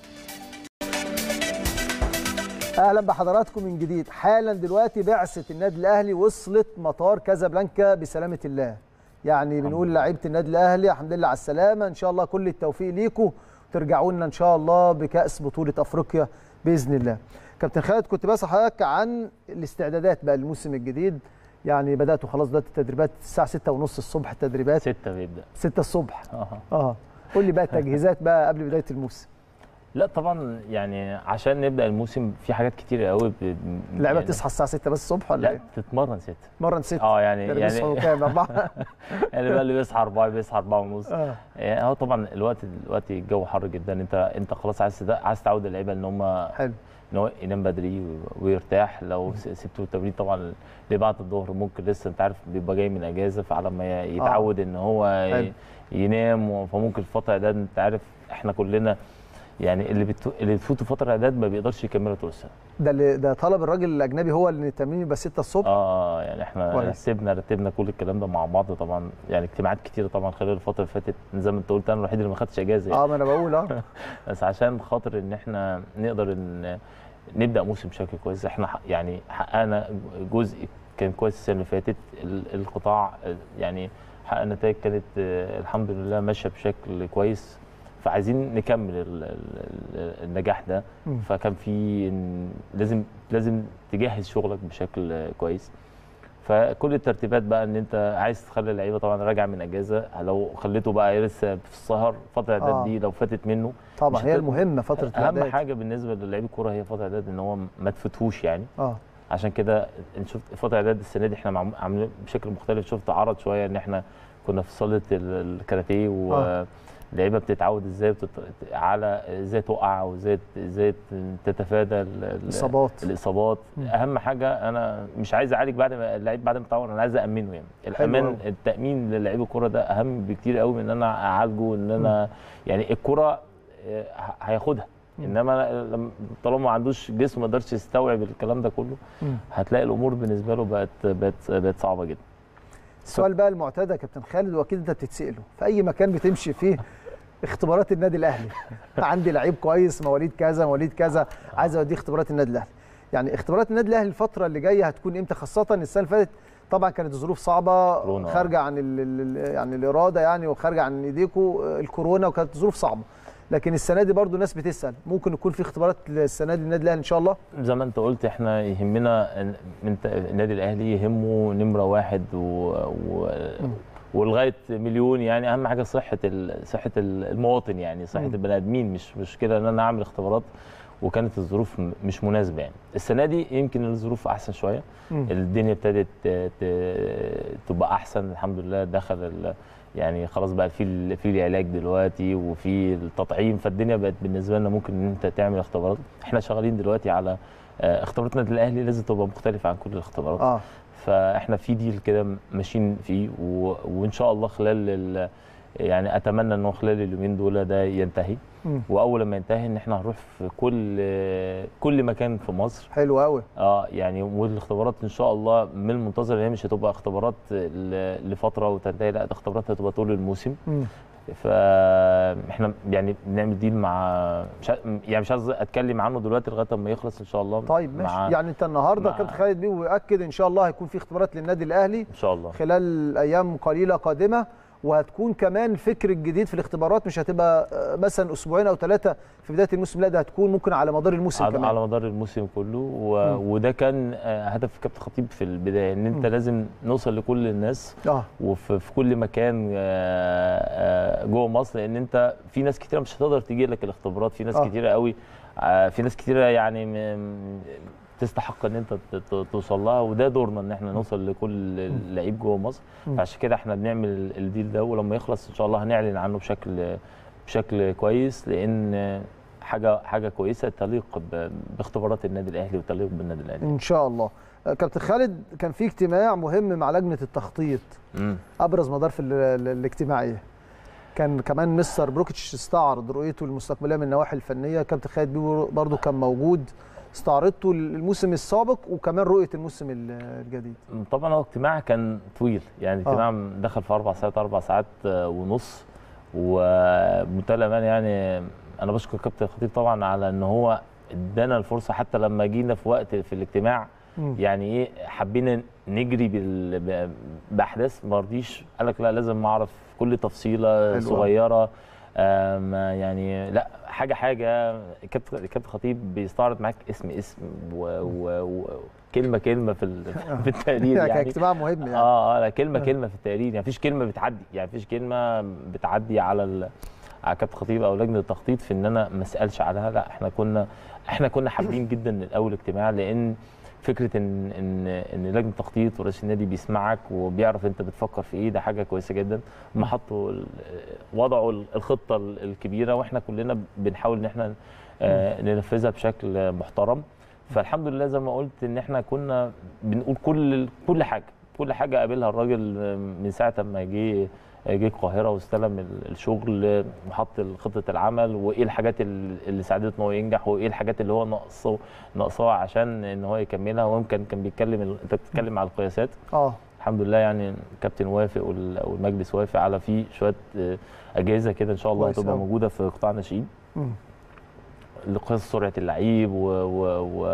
اهلا بحضراتكم من جديد حالا دلوقتي بعثه النادي الاهلي وصلت مطار كازابلانكا بسلامه الله يعني بنقول لعيبه النادي الاهلي الحمد لله على السلامه ان شاء الله كل التوفيق ليكم وترجعوا لنا ان شاء الله بكاس بطوله افريقيا باذن الله كابتن خالد كنت بسال حضرتك عن الاستعدادات بقى للموسم الجديد يعني بداتوا خلاص بدات التدريبات الساعه 6:30 الصبح التدريبات سته بيبدا 6 الصبح اه اه قول لي بقى التجهيزات بقى قبل بدايه الموسم لا طبعا يعني عشان نبدا الموسم في حاجات كتير قوي ب... اللعيبه يعني بتصحى الساعه 6 بس الصبح ولا لا ايه؟ تتمرن سته مرن 6 اه يعني يعني بيصحوا يعني كام؟ أربعة؟ يعني بقى اللي بيصحى اربعه بيصحى اربعه ونص اه يعني هو طبعا الوقت دلوقتي الجو حر جدا انت انت خلاص عايز تد- عايز تعود اللعيبه ان هم حلو ان هو ينام بدري و- ويرتاح لو س- سبته التمرين طبعا اللي بعد الظهر ممكن لسه انت عارف بيبقى جاي من اجازه فعلى ما ي- يتعود ان هو حلو. ي- ينام و- فممكن الفتره ده انت عارف احنا كلنا يعني اللي بتو... اللي بتفوته فتره اعداد ما بيقدرش يكملها طول السنه ده اللي ده طلب الراجل الاجنبي هو ان التمرين يبقى 6 الصبح اه يعني احنا كويس. رتبنا رتبنا كل الكلام ده مع بعض طبعا يعني اجتماعات كتيره طبعا خلال الفتره اللي فاتت زي ما انت قلت انا الوحيد اللي ما خدتش اجازه يعني. اه ما انا بقول اه بس عشان خاطر ان احنا نقدر ان نبدا موسم بشكل كويس احنا ح- يعني حققنا جزء كان كويس السنه اللي فاتت ال- القطاع آه، يعني حقق نتائج كانت آه، الحمد لله ماشيه بشكل كويس فعايزين نكمل ال- ال- ال- النجاح ده مم. فكان في إن- لازم لازم تجهز شغلك بشكل كويس فكل الترتيبات بقى ان انت عايز تخلي اللعيبه طبعا راجع من اجازه لو خليته بقى لسه في السهر فتره اعداد آه. دي لو فاتت منه طبعا مش هي هت- المهمه فتره اهم الاعداد حاجه بالنسبه للاعيب الكوره هي فتره اعداد ان هو ما تفوتهوش يعني اه عشان كده شفت فتره اعداد السنه دي احنا معم- عاملين بشكل مختلف شفت عرض شويه ان احنا كنا في صاله ال- الكاراتيه آه. واللعيبه بتتعود ازاي بتت... على ازاي تقع وازاي ازاي تتفادى ال- ال- اصابات الاصابات مم. اهم حاجه انا مش عايز اعالج بعد ما اللعيب بعد ما يتعور انا عايز امنه يعني الامان أوي. التامين للاعيب الكوره ده اهم بكتير قوي من ان انا اعالجه ان انا يعني الكوره آه، ه- هياخدها مم. انما لما طالما ما عندوش جسم ما يقدرش يستوعب الكلام ده كله مم. هتلاقي الامور بالنسبه له بقت بقت بقت صعبه جدا السؤال بقى المعتاد يا كابتن خالد واكيد انت بتتساله في اي مكان بتمشي فيه اختبارات النادي الاهلي عندي لعيب كويس مواليد كذا مواليد كذا عايز اوديه اختبارات النادي الاهلي يعني اختبارات النادي الاهلي الفتره اللي جايه هتكون امتى خاصه السنه اللي فاتت طبعا كانت الظروف صعبه كورونا. خارجه عن ال ال يعني الاراده يعني وخارجه عن ايديكم الكورونا وكانت ظروف صعبه لكن السنه دي برضو الناس بتسال ممكن يكون في اختبارات السنه دي للنادي الاهلي ان شاء الله زي ما انت قلت احنا يهمنا إن- من ت- النادي الاهلي يهمه نمره واحد و... و... ولغايه مليون يعني اهم حاجه صحه ال... صحه ال- المواطن يعني صحه مم. البني ادمين مش مش كده ان انا اعمل اختبارات وكانت الظروف م- مش مناسبه يعني السنه دي يمكن الظروف احسن شويه مم. الدنيا ابتدت ت- ت- تبقى احسن الحمد لله دخل ال... يعني خلاص بقى في ال- في العلاج دلوقتي وفي التطعيم فالدنيا بقت بالنسبه لنا ممكن ان انت تعمل اختبارات احنا شغالين دلوقتي على آه، اختبارات النادي الاهلي لازم تبقى مختلفه عن كل الاختبارات اه فاحنا في ديل كده ماشيين فيه و... وان شاء الله خلال ال... يعني اتمنى انه خلال اليومين دول ده ينتهي مم. واول ما ينتهي ان احنا هنروح في كل كل مكان في مصر حلو قوي اه يعني والاختبارات ان شاء الله من المنتظر ان هي مش هتبقى اختبارات ل- لفتره وتنتهي لا ده اختبارات هتبقى طول الموسم مم. فاحنا يعني بنعمل ديل مع مش ع- يعني مش عايز اتكلم عنه دلوقتي لغايه ما يخلص ان شاء الله طيب ماشي مع يعني انت النهارده مع- كابتن خالد بيه بيأكد ان شاء الله هيكون في اختبارات للنادي الاهلي ان شاء الله خلال ايام قليله قادمه وهتكون كمان الفكر الجديد في الاختبارات مش هتبقى آه، مثلا اسبوعين او ثلاثه في بدايه الموسم لا ده هتكون ممكن على مدار الموسم على, كمان على مدار الموسم كله و... مم. وده كان آه، هدف كابتن خطيب في البدايه ان انت مم. لازم نوصل لكل الناس اه وفي في كل مكان آه، آه، جوه مصر لان انت في ناس كتيره مش هتقدر تيجي لك الاختبارات في ناس آه. كتيره قوي آه، في ناس كتيره يعني م- تستحق ان انت ت- ت- توصل لها وده دورنا ان احنا نوصل لكل لعيب جوه مصر مم. فعشان كده احنا بنعمل ال- الديل ده ولما يخلص ان شاء الله هنعلن عنه بشكل بشكل كويس لان حاجه حاجه كويسه تليق ب- باختبارات النادي الاهلي وتليق بالنادي الاهلي ان شاء الله آه، كابتن خالد كان في اجتماع مهم مع لجنه التخطيط مم. ابرز مدار في ال- ال- الاجتماعيه كان كمان مستر بروكيتش استعرض رؤيته المستقبليه من النواحي الفنيه كابتن خالد بيه برضه كان موجود استعرضته الموسم السابق وكمان رؤيه الموسم ال- الجديد طبعا هو اجتماع كان طويل يعني آه. اجتماع دخل في اربع ساعات اربع ساعات آه، ونص وبمنتهى الامانه يعني انا بشكر كابتن الخطيب طبعا على ان هو ادانا الفرصه حتى لما جينا في وقت في الاجتماع مم. يعني ايه حبينا نجري بال... ب- باحداث ما رضيش قال لك لا لازم اعرف كل تفصيله حلو. صغيره آم، يعني لا حاجه حاجه كابتن كابتن خطيب بيستعرض معاك اسم اسم و- و- وكلمه كلمه في ال- في التقرير كان يعني اجتماع مهم يعني اه اه لا كلمه كلمه في التقرير يعني مفيش كلمه بتعدي يعني مفيش كلمه بتعدي على ال... على كابتن خطيب او لجنه التخطيط في ان انا ما اسالش عليها لا احنا كنا احنا كنا حابين جدا من اول اجتماع لان فكره ان ان ان لجنه التخطيط ورئيس النادي بيسمعك وبيعرف انت بتفكر في ايه ده حاجه كويسه جدا هم حطوا ال- وضعوا الخطه الكبيره واحنا كلنا بنحاول ان احنا آه، ننفذها بشكل محترم فالحمد لله زي ما قلت ان احنا كنا بنقول كل كل حاجه كل حاجه قابلها الراجل من ساعه ما جه جه القاهره واستلم ال- الشغل وحط خطه العمل وايه الحاجات ال- اللي ساعدته ان هو ينجح وايه الحاجات اللي هو ناقصه ناقصاه عشان ان هو يكملها ويمكن كان بيتكلم ال- انت بتتكلم على القياسات اه الحمد لله يعني الكابتن وافق وال- والمجلس وافق على في شويه آه، اجهزه كده ان شاء الله كويس هتبقى أوي. موجوده في قطاع الناشئين مم. لقياس سرعه اللعيب و و و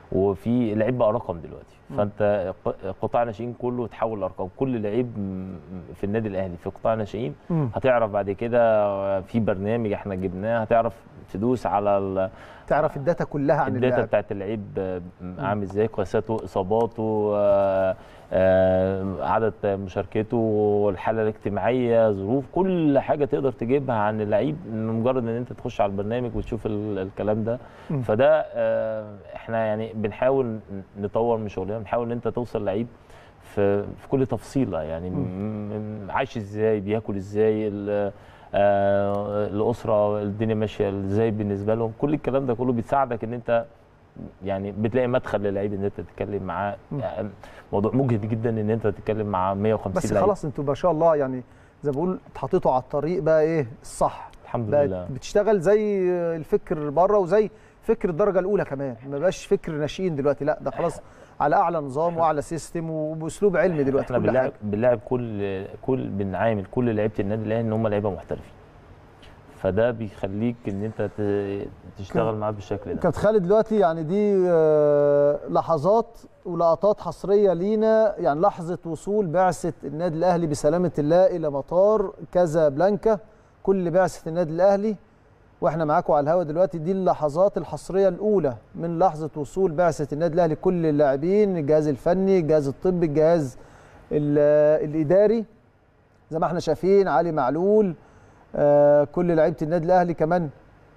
وفي لعيب بقى رقم دلوقتي فانت ق- قطاع الناشئين كله تحول لارقام كل لعيب م- في النادي الاهلي في قطاع الناشئين مم. هتعرف بعد كده في برنامج احنا جبناه هتعرف تدوس على ال- تعرف الداتا كلها عن الداتا اللاعب بتاعت اللعيب آه، عامل ازاي قياساته اصاباته آه، آه، عدد مشاركته الحاله الاجتماعيه ظروف كل حاجه تقدر تجيبها عن اللعيب مجرد ان انت تخش على البرنامج وتشوف ال- الكلام ده مم. فده آه، احنا يعني بنحاول نطور من شغلنا بنحاول ان انت توصل لعيب في في كل تفصيله يعني م- م- عايش ازاي بياكل ازاي ال- آه، الاسره الدنيا ماشيه ازاي بالنسبه لهم كل الكلام ده كله بيساعدك ان انت يعني بتلاقي مدخل للعيب ان انت تتكلم معاه يعني موضوع مجهد جدا ان انت تتكلم مع 150 بس لعيب خلاص انتوا ما شاء الله يعني زي ما بقول اتحطيتوا على الطريق بقى ايه الصح الحمد بقت لله بتشتغل زي الفكر بره وزي فكر الدرجه الاولى كمان ما بقاش فكر ناشئين دلوقتي لا ده خلاص على اعلى نظام واعلى سيستم وباسلوب علمي دلوقتي احنا كل بنلاعب حاجه بنلاعب كل كل بنعامل كل لعيبه النادي الاهلي ان هم لعيبه محترفين فده بيخليك ان انت ت- تشتغل معاه بالشكل ده كابتن خالد دلوقتي يعني دي آه، لحظات ولقطات حصريه لينا يعني لحظه وصول بعثه النادي الاهلي بسلامه الله الى مطار كازابلانكا كل بعثه النادي الاهلي واحنا معاكم على الهواء دلوقتي دي اللحظات الحصريه الاولى من لحظه وصول بعثه النادي الاهلي كل اللاعبين الجهاز الفني الجهاز الطبي الجهاز ال- الاداري زي ما احنا شايفين علي معلول آه، كل لعيبه النادي الاهلي كمان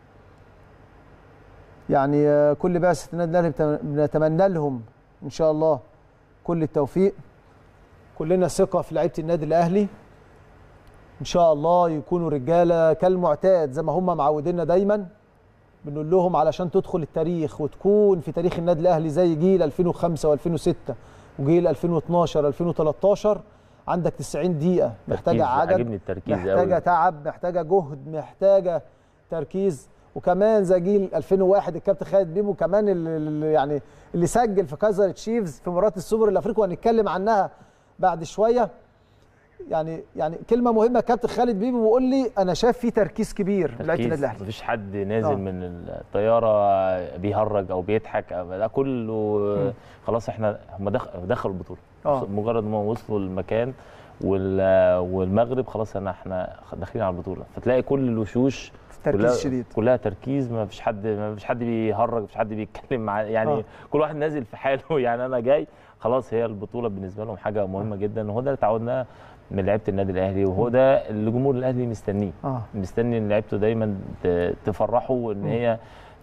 يعني آه، كل بعثه النادي الاهلي بت- بنتمنى لهم ان شاء الله كل التوفيق كلنا ثقه في لعيبه النادي الاهلي ان شاء الله يكونوا رجاله كالمعتاد زي ما هم معودينا دايما بنقول لهم علشان تدخل التاريخ وتكون في تاريخ النادي الاهلي زي جيل 2005 و2006 وجيل 2012 2013 عندك 90 دقيقه محتاجه تركيز، عجب عاجبني التركيز محتاجه قوي تعب محتاجه جهد محتاجه تركيز وكمان زي جيل 2001 الكابتن خالد بيبو كمان اللي اللي يعني اللي سجل في كايزر تشيفز في مباراه السوبر الافريقي وهنتكلم عنها بعد شويه يعني يعني كلمه مهمه كابتن خالد بيبو بيقول لي انا شايف في تركيز كبير من لعيبه النادي تركيز الاهلي مفيش حد نازل آه. من الطياره بيهرج او بيضحك أو ده كله خلاص احنا هم دخل دخلوا البطوله آه. مجرد ما وصلوا المكان وال- والمغرب خلاص انا احنا داخلين على البطوله فتلاقي كل الوشوش تركيز كلها شديد كلها تركيز ما فيش حد ما فيش حد بيهرج ما فيش حد بيتكلم مع يعني آه. آه. كل واحد نازل في حاله يعني انا جاي خلاص هي البطوله بالنسبه لهم حاجه مهمه جدا وهو ده اللي اتعودناه من لعيبه النادي الاهلي وهو ده اللي جمهور الاهلي مستنيه اه مستني ان لعيبته دايما ت- تفرحه وان هي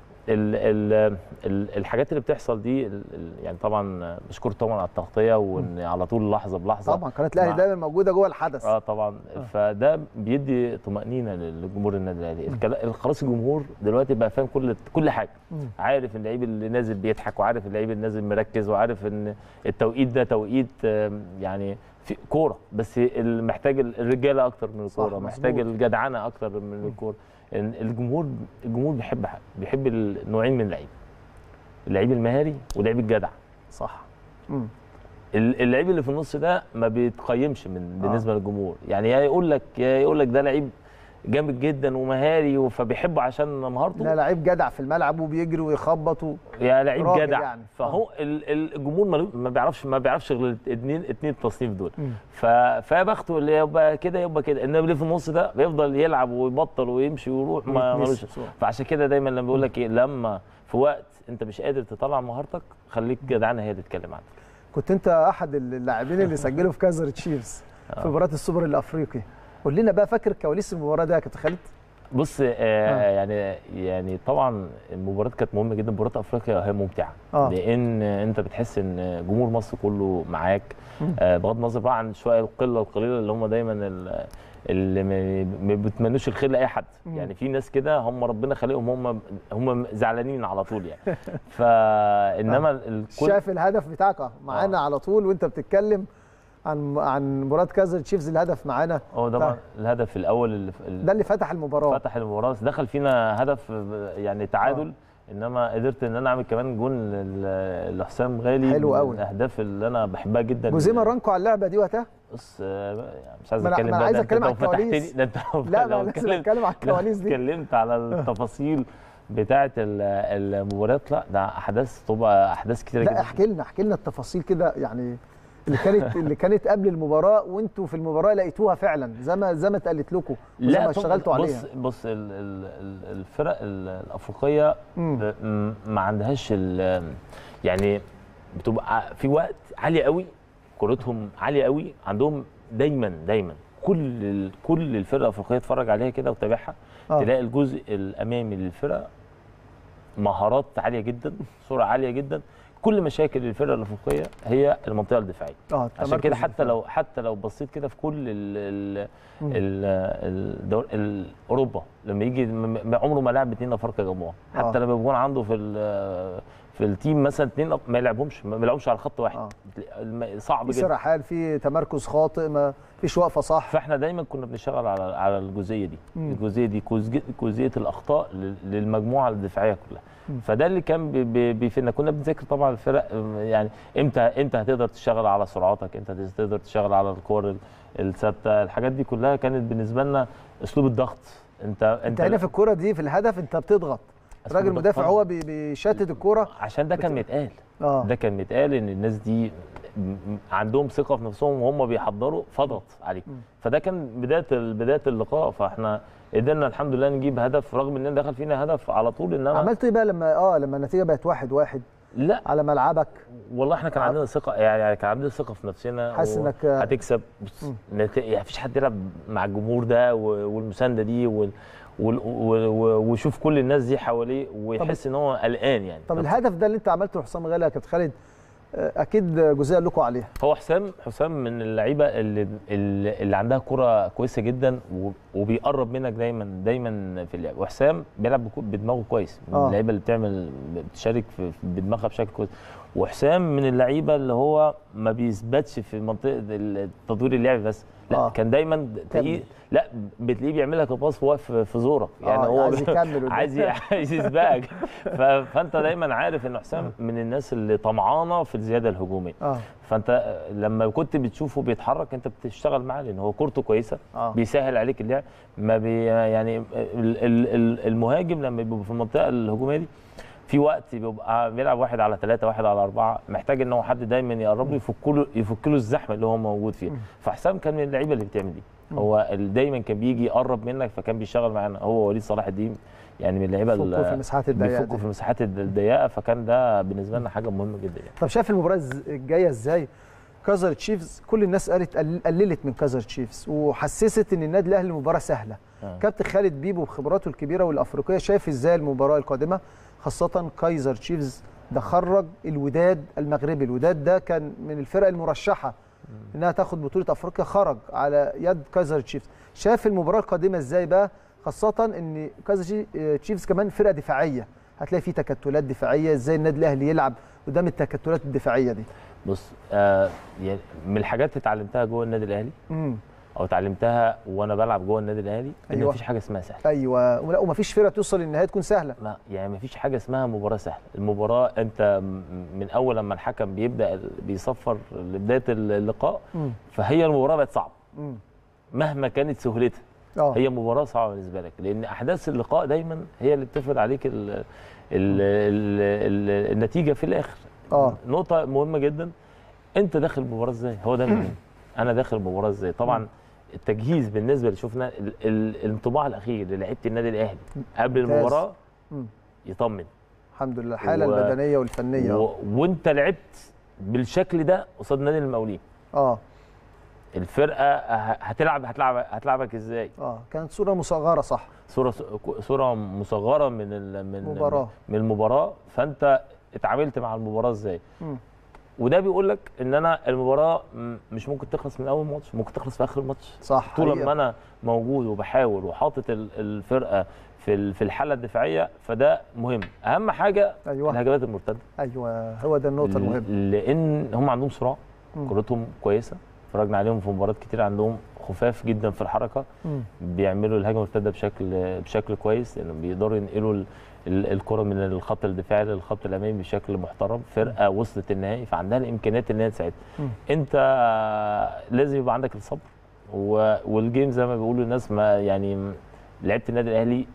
ال ال ال الحاجات اللي بتحصل دي ال- ال- يعني طبعا بشكر طبعا على التغطيه وان على طول لحظه بلحظه طبعا قناه الاهلي مع- دايما موجوده جوه الحدث اه طبعا فده بيدي طمانينه لجمهور النادي الاهلي الكلا- خلاص الجمهور دلوقتي بقى فاهم كل كل حاجه مم. عارف ان اللعيب اللي نازل بيضحك وعارف اللعيب اللي نازل مركز وعارف ان التوقيت ده توقيت آم، يعني في كوره بس ال- محتاج ال- الرجاله اكتر من صح، الكوره محتاج مظبوط. الجدعنه اكتر من الكوره إن الجمهور الجمهور بيحب حاجة. بيحب النوعين من اللعيب اللعيب المهاري واللعيب الجدع صح مم. ال- اللعيب اللي في النص ده ما بيتقيمش من آه. بالنسبه للجمهور يعني يا يقول لك يا يقول لك ده لعيب جامد جدا ومهاري فبيحبه عشان مهارته لا لعيب جدع في الملعب وبيجري ويخبط و... يا لعيب راجل جدع يعني. فهو ال- ال- الجمهور ما- ما بيعرفش ما بيعرفش غير الاثنين اثنين التصنيف دول مم. ف فيا بخته اللي يبقى كده يبقى كده انما اللي في النص ده بيفضل يلعب ويبطل ويمشي ويروح ما ويتنسي ملوش بسرعة. فعشان كده دايما لما بقول لك ايه لما في وقت انت مش قادر تطلع مهارتك خليك جدعانه هي اللي تتكلم عنك كنت انت احد اللاعبين اللي سجلوا في كايزر تشيفز في مباراه السوبر الافريقي قول لنا بقى فاكر كواليس المباراه دي يا كابتن خالد بص آه آه. يعني يعني طبعا المباراه كانت مهمه جدا مباراه افريقيا هي ممتعه آه. لان انت بتحس ان جمهور مصر كله معاك مم. آه بغض النظر بقى عن شويه القله القليله اللي هم دايما ال- اللي ما- ما بيتمنوش الخير لاي حد مم. يعني في ناس كده هم ربنا خالقهم هم هم زعلانين على طول يعني فانما الكل شايف الهدف بتاعك أهو معانا على طول وانت بتتكلم عن عن مباراه كايزر تشيفز الهدف معانا هو طبعا طيب. الهدف الاول اللي ال- ده اللي فتح المباراه فتح المباراه بس دخل فينا هدف يعني تعادل انما قدرت ان انا اعمل كمان جون ل- لحسام غالي حلو من قوي. الاهداف اللي انا بحبها جدا جوزيه مرنكو على اللعبه دي وقتها بص آه، يعني مش عايز ما أنا- اتكلم ما أنا بقى، عايز ده أنت أتكلم لو على الكواليس. فتحتني- ده انت لو- لا لو ما لازم اتكلمت- اتكلم على لو الكواليس دي اتكلمت على التفاصيل بتاعه ال- المباريات لا ده احداث تبقى احداث كتيره لا جدا احكي لنا احكي لنا التفاصيل كده يعني اللي كانت اللي كانت قبل المباراه وانتوا في المباراه لقيتوها فعلا زي ما زي ما اتقالت لكم وزي ما طبعاً. اشتغلتوا عليها بص بص ال- ال- ال- الفرق ال- الافريقيه مم. ب- م- ما عندهاش ال- يعني بتبقى في وقت عالي قوي كورتهم عاليه قوي عندهم دايما دايما كل ال- كل الفرق الافريقيه اتفرج عليها كده وتابعها آه. تلاقي الجزء الامامي للفرق مهارات عاليه جدا سرعه عاليه جدا كل مشاكل الفرقه الافريقيه هي المنطقه الدفاعيه اه عشان كده تمركز حتى لو حتى لو بصيت كده في كل ال ال مم. ال الدور ال- اوروبا لما يجي م- م- عمره ما لعب اثنين افارقه جموع حتى آه. لما بيكون عنده في ال- في التيم مثلا اثنين ما يلعبهمش ما يلعبوش على خط واحد آه. الم- صعب في جدا سرحان في تمركز خاطئ ما فيش وقفه صح فاحنا دايما كنا بنشتغل على على الجزئيه دي مم. الجزئيه دي جزء- جزئيه الاخطاء لل- للمجموعه الدفاعيه كلها مم. فده اللي كان بي- بي- بيفيدنا كنا بنذاكر طبعا الفرق أم، يعني امتى امتى هتقدر تشتغل على سرعاتك امتى هتقدر تشتغل على الكور ال- الثابته الحاجات دي كلها كانت بالنسبه لنا اسلوب الضغط انت انت هنا في الكوره دي في الهدف انت بتضغط أسلوب الراجل الضغط المدافع طبعاً. هو بي- بيشتت الكوره عشان ده كان بت- متقال اه ده كان متقال ان الناس دي م- م- عندهم ثقه في نفسهم وهم بيحضروا فضغط عليهم مم. فده كان بدايه ال- بدايه اللقاء فاحنا قدرنا الحمد لله نجيب هدف رغم ان دخل فينا هدف على طول انما عملت ايه بقى لما اه لما النتيجه بقت واحد واحد لا على ملعبك والله احنا كان ع- عندنا ثقه يعني كان عندنا ثقه في نفسنا حاسس و- إنك- هتكسب بص مم. نت- يعني مفيش حد يلعب مع الجمهور ده و- والمسانده دي وال- وال- و- و- ويشوف كل الناس دي حواليه ويحس ان هو قلقان يعني طب طب الهدف ده اللي انت عملته لحسام غالي يا كابتن خالد آه، اكيد جزئيه قال لكم عليها هو حسام حسام من اللعيبه اللي اللي اللي عندها كره كويسه جدا و- وبيقرب منك دايما دايما في اللعب وحسام بيلعب بكو- بدماغه كويس من آه. اللعيبه اللي بتعمل بتشارك في في- بدماغها بشكل كويس وحسام من اللعيبه اللي هو ما بيثبتش في منطقه ال- تطوير اللعب بس لا آه. كان دايما تلاقيه لا بتلاقيه بيعمل لك الباص وهو في في زورك يعني آه، هو عايز يكمل قدام. عايز ي- عايز يسبقك ف- فانت دايما عارف ان حسام من الناس اللي طمعانه في الزياده الهجوميه اه فانت لما كنت بتشوفه بيتحرك انت بتشتغل معاه لان هو كورته كويسه اه بيسهل عليك اللعب ما بي يعني ال- ال- ال- المهاجم لما بيبقى في المنطقه الهجوميه دي في وقت بيبقى بيلعب واحد على ثلاثة واحد على أربعة محتاج إن هو حد دايما يقرب له يفك له يفك له الزحمة اللي هو موجود فيها مم. فحسام كان من اللعيبة اللي بتعمل دي مم. هو ال- دايما كان بيجي يقرب منك فكان بيشتغل معانا هو وليد صلاح الدين يعني من اللعيبة فكوا في اللي المساحات الضيقه بيفكوا دي. في المساحات الضيقة فكان ده بالنسبة لنا حاجة مهمة جدا يعني طب شايف المباراه الز- الجايه ازاي كازر تشيفز كل الناس قالت قل- قللت من كازر تشيفز وحسست ان النادي الاهلي المباراه سهله آه. كابتن خالد بيبو بخبراته الكبيره والافريقيه شايف ازاي المباراه القادمه خاصه كايزر تشيفز ده خرج الوداد المغربي الوداد ده كان من الفرق المرشحه انها تاخد بطوله افريقيا خرج على يد كايزر تشيفز شايف المباراه القادمه ازاي بقى خاصه ان كايزر تشي- تشيفز كمان فرقه دفاعيه هتلاقي فيه تكتلات دفاعيه ازاي النادي الاهلي يلعب قدام التكتلات الدفاعيه دي بص آه يعني من الحاجات اللي اتعلمتها جوه النادي الاهلي امم او اتعلمتها وانا بلعب جوه النادي الاهلي ان أيوة. مفيش حاجه اسمها سهل ايوه ولا ومفيش فرقه توصل للنهايه تكون سهله ما يعني مفيش حاجه اسمها مباراه سهله المباراه انت م- من اول لما الحكم بيبدا ال- بيصفر لبدايه اللقاء امم فهي المباراه بقت صعبه امم مهما كانت سهولتها اه هي مباراه صعبه بالنسبه لك لان احداث اللقاء دايما هي اللي بتفرض عليك ال ال ال ال النتيجه في الاخر اه نقطه مهمه جدا انت داخل المباراه ازاي هو ده المهم انا داخل المباراه ازاي طبعا التجهيز بالنسبه اللي شفنا ال- ال- الانطباع الاخير للعيبه النادي الاهلي قبل ممتاز. المباراه مم. يطمن الحمد لله الحاله و- البدنيه والفنيه و... وانت لعبت بالشكل ده قصاد نادي المقاولين اه الفرقه ه- هتلعب هتلعب هتلعبك ازاي اه كانت صوره مصغره صح صوره صوره مصغره من ال... من مباراة. من المباراه فانت اتعاملت مع المباراه ازاي مم. وده بيقول لك ان انا المباراه م- مش ممكن تخلص من اول ماتش ممكن تخلص في اخر الماتش صح طول حقيقة. ما انا موجود وبحاول وحاطط ال- الفرقه في ال- في الحاله الدفاعيه فده مهم اهم حاجه ايوه الهجمات المرتده ايوه هو ده النقطه المهمه ل- لان هم عندهم سرعه مم. كورتهم كويسه اتفرجنا عليهم في مباريات كتير عندهم خفاف جدا في الحركه مم. بيعملوا الهجمه المرتده بشكل بشكل كويس لان بيقدروا ينقلوا ال- ال- الكره من الخط الدفاعي للخط الامامي بشكل محترم فرقه وصلت النهائي فعندها الامكانيات ان هي تساعدها مم. انت لازم يبقى عندك الصبر و- والجيم زي ما بيقولوا الناس ما يعني لعيبه النادي الاهلي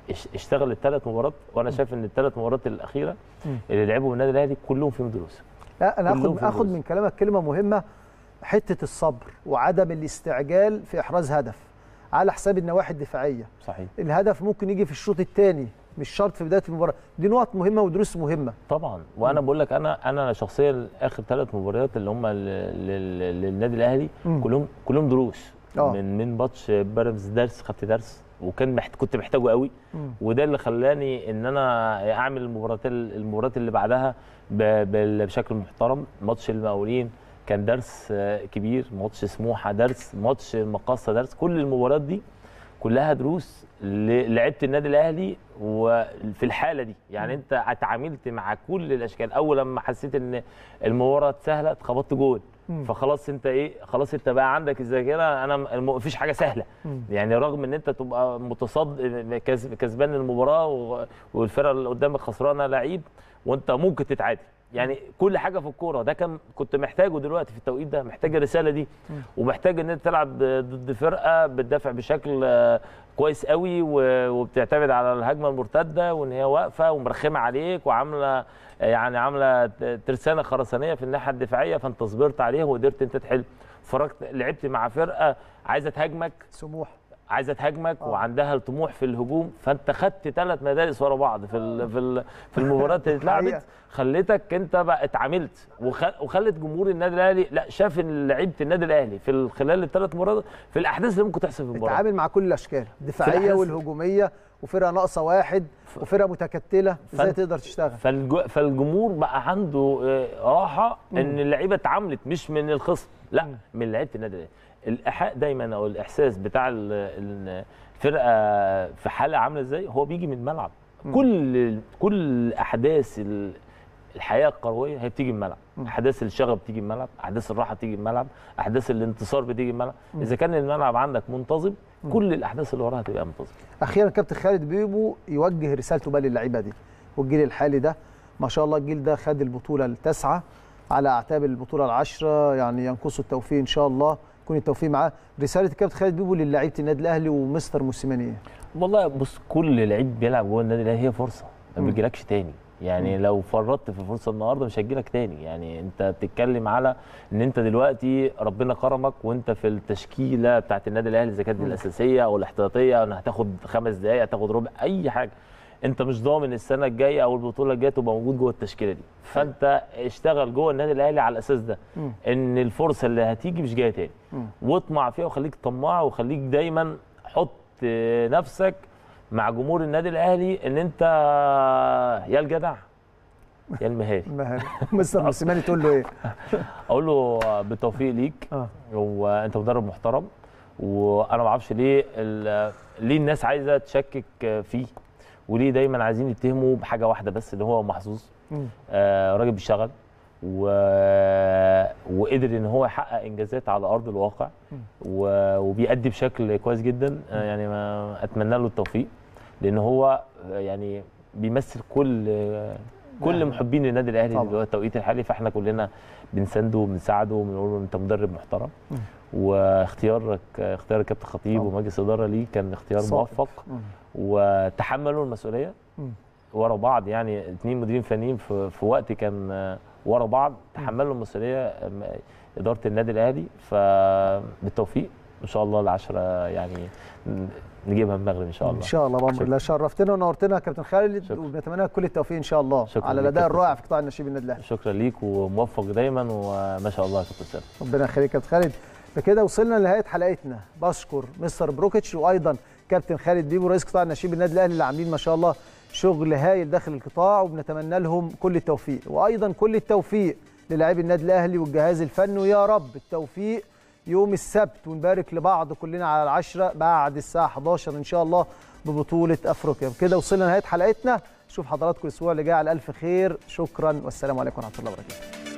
اش- اشتغل الثلاث مباريات وانا شايف ان الثلاث مباريات الاخيره مم. اللي لعبوا النادي الاهلي كلهم فيهم دروس لا انا كلهم اخد في اخد الدروس. من كلامك كلمه مهمه حته الصبر وعدم الاستعجال في احراز هدف على حساب النواحي الدفاعيه صحيح الهدف ممكن يجي في الشوط الثاني مش شرط في بدايه المباراه دي نقط مهمه ودروس مهمه طبعا وانا بقول لك انا انا شخصيا اخر ثلاث مباريات اللي هم لل- لل- للنادي الاهلي مم. كلهم كلهم دروس آه. من من ماتش بيراميدز درس خدت درس وكان محت... كنت محتاجه قوي مم. وده اللي خلاني ان انا اعمل المباريات المباريات اللي بعدها ب... بال- بشكل محترم ماتش المقاولين كان درس آه، كبير ماتش سموحه درس ماتش المقاصه درس كل المباريات دي كلها دروس ل- لعيبه النادي الاهلي وفي الحاله دي يعني انت اتعاملت مع كل الاشكال اول لما حسيت ان المباراه سهله اتخبطت جول مم. فخلاص انت ايه خلاص انت بقى عندك الذاكره انا م- مفيش حاجه سهله مم. يعني رغم ان انت تبقى متصد كسب- كسبان المباراه و- والفرقه اللي قدامك خسرانه لعيب وانت ممكن تتعادل يعني كل حاجه في الكوره ده كان كنت محتاجه دلوقتي في التوقيت ده محتاج الرساله دي ومحتاج ان انت تلعب ضد فرقه بتدافع بشكل آه، كويس قوي و- وبتعتمد على الهجمه المرتده وان هي واقفه ومرخمه عليك وعامله يعني عامله ت- ترسانه خرسانيه في الناحيه الدفاعيه فانت صبرت عليها وقدرت انت تحل فرجت لعبت مع فرقه عايزه تهاجمك سموح عايزه تهاجمك آه. وعندها الطموح في الهجوم فانت خدت ثلاث مدارس ورا بعض في ال في ال في المباريات اللي حقيقة. اتلعبت خلتك انت بقى اتعاملت وخ- وخلت جمهور النادي الاهلي لا شاف ان لعيبه النادي الاهلي في ال- خلال الثلاث مباريات في الاحداث اللي ممكن تحصل في المباراه اتعامل مع كل الاشكال الدفاعيه الأحداث- والهجوميه وفرقه ناقصه واحد وفرقه متكتله ازاي فانت- تقدر تشتغل فالج... فالجمهور بقى عنده آه، راحه ان اللعيبه اتعاملت مش من الخصم لا من لعيبه النادي الاهلي الايحاء دايما او الاحساس بتاع ال- ال- الفرقه في حاله عامله ازاي هو بيجي من الملعب كل كل احداث ال- الحياه الكرويه هي بتيجي من الملعب احداث الشغب بتيجي من الملعب احداث الراحه بتيجي من الملعب احداث الانتصار بتيجي من الملعب اذا كان الملعب عندك منتظم كل الاحداث اللي وراها هتبقى منتظمه اخيرا كابتن خالد بيبو يوجه رسالته بقى للعيبه دي والجيل الحالي ده ما شاء الله الجيل ده خد البطوله التاسعه على اعتاب البطوله العشره يعني ينقصه التوفيق ان شاء الله يكون التوفيق معاه رساله الكابتن خالد بيبو للاعيبه النادي الاهلي ومستر موسيماني إيه؟ والله بص كل لعيب بيلعب جوه النادي الاهلي هي فرصه ما بيجيلكش تاني يعني لو فرطت في فرصه النهارده مش هتجيلك تاني يعني انت بتتكلم على ان انت دلوقتي ربنا كرمك وانت في التشكيله بتاعت النادي الاهلي اذا كانت الاساسيه او الاحتياطيه ان هتاخد خمس دقائق هتاخد ربع اي حاجه انت مش ضامن السنه الجايه او البطوله الجايه تبقى موجود جوه التشكيله دي فانت اشتغل جوه النادي الاهلي على الاساس ده ان الفرصه اللي هتيجي مش جايه تاني واطمع فيها وخليك طماع وخليك دايما حط نفسك مع جمهور النادي الاهلي ان انت يا الجدع يا المهاري المهاري مستر موسيماني تقول له ايه؟ اقول له بالتوفيق ليك اه وانت مدرب محترم وانا ما اعرفش ليه ال- ليه الناس عايزه تشكك فيه وليه دايما عايزين يتهموا بحاجه واحده بس اللي هو محظوظ مم. آه راجل بيشتغل و... وقدر ان هو يحقق انجازات على ارض الواقع و... وبيأدي بشكل كويس جدا آه يعني ما اتمنى له التوفيق لان هو آه، يعني بيمثل كل آه، كل محبين النادي الاهلي طبعا. دلوقتي التوقيت الحالي فاحنا كلنا بنسنده وبنساعده وبنقول له انت مدرب محترم واختيارك اختيار الكابتن خطيب طبعا. ومجلس الاداره ليه كان اختيار صائب. موفق مم. وتحملوا المسؤوليه مم. ورا بعض يعني اثنين مديرين فنيين في, في وقت كان آه، ورا بعض تحملوا المسؤوليه آم، اداره النادي الاهلي فبالتوفيق ان شاء الله العشره يعني ن- نجيبها المغرب ان شاء الله ان شاء الله بامر شكرا. الله شرفتنا ونورتنا يا كابتن خالد شكرا. وبنتمنى لك كل التوفيق ان شاء الله شكرا على لك الاداء كابتن. الرائع في قطاع النشيب النادي الاهلي شكرا ليك وموفق دايما وما شاء الله يا كابتن سامي ربنا يخليك يا كابتن خالد بكده وصلنا لنهايه حلقتنا بشكر مستر بروكيتش وايضا كابتن خالد بيبو رئيس قطاع النشيب النادي الاهلي اللي عاملين ما شاء الله شغل هايل داخل القطاع وبنتمنى لهم كل التوفيق وايضا كل التوفيق للاعبي النادي الاهلي والجهاز الفني ويا رب التوفيق يوم السبت ونبارك لبعض كلنا على العشرة بعد الساعة 11 إن شاء الله ببطولة أفريقيا كده وصلنا لنهاية حلقتنا شوف حضراتكم الأسبوع اللي جاي على ألف خير شكرا والسلام عليكم ورحمة الله وبركاته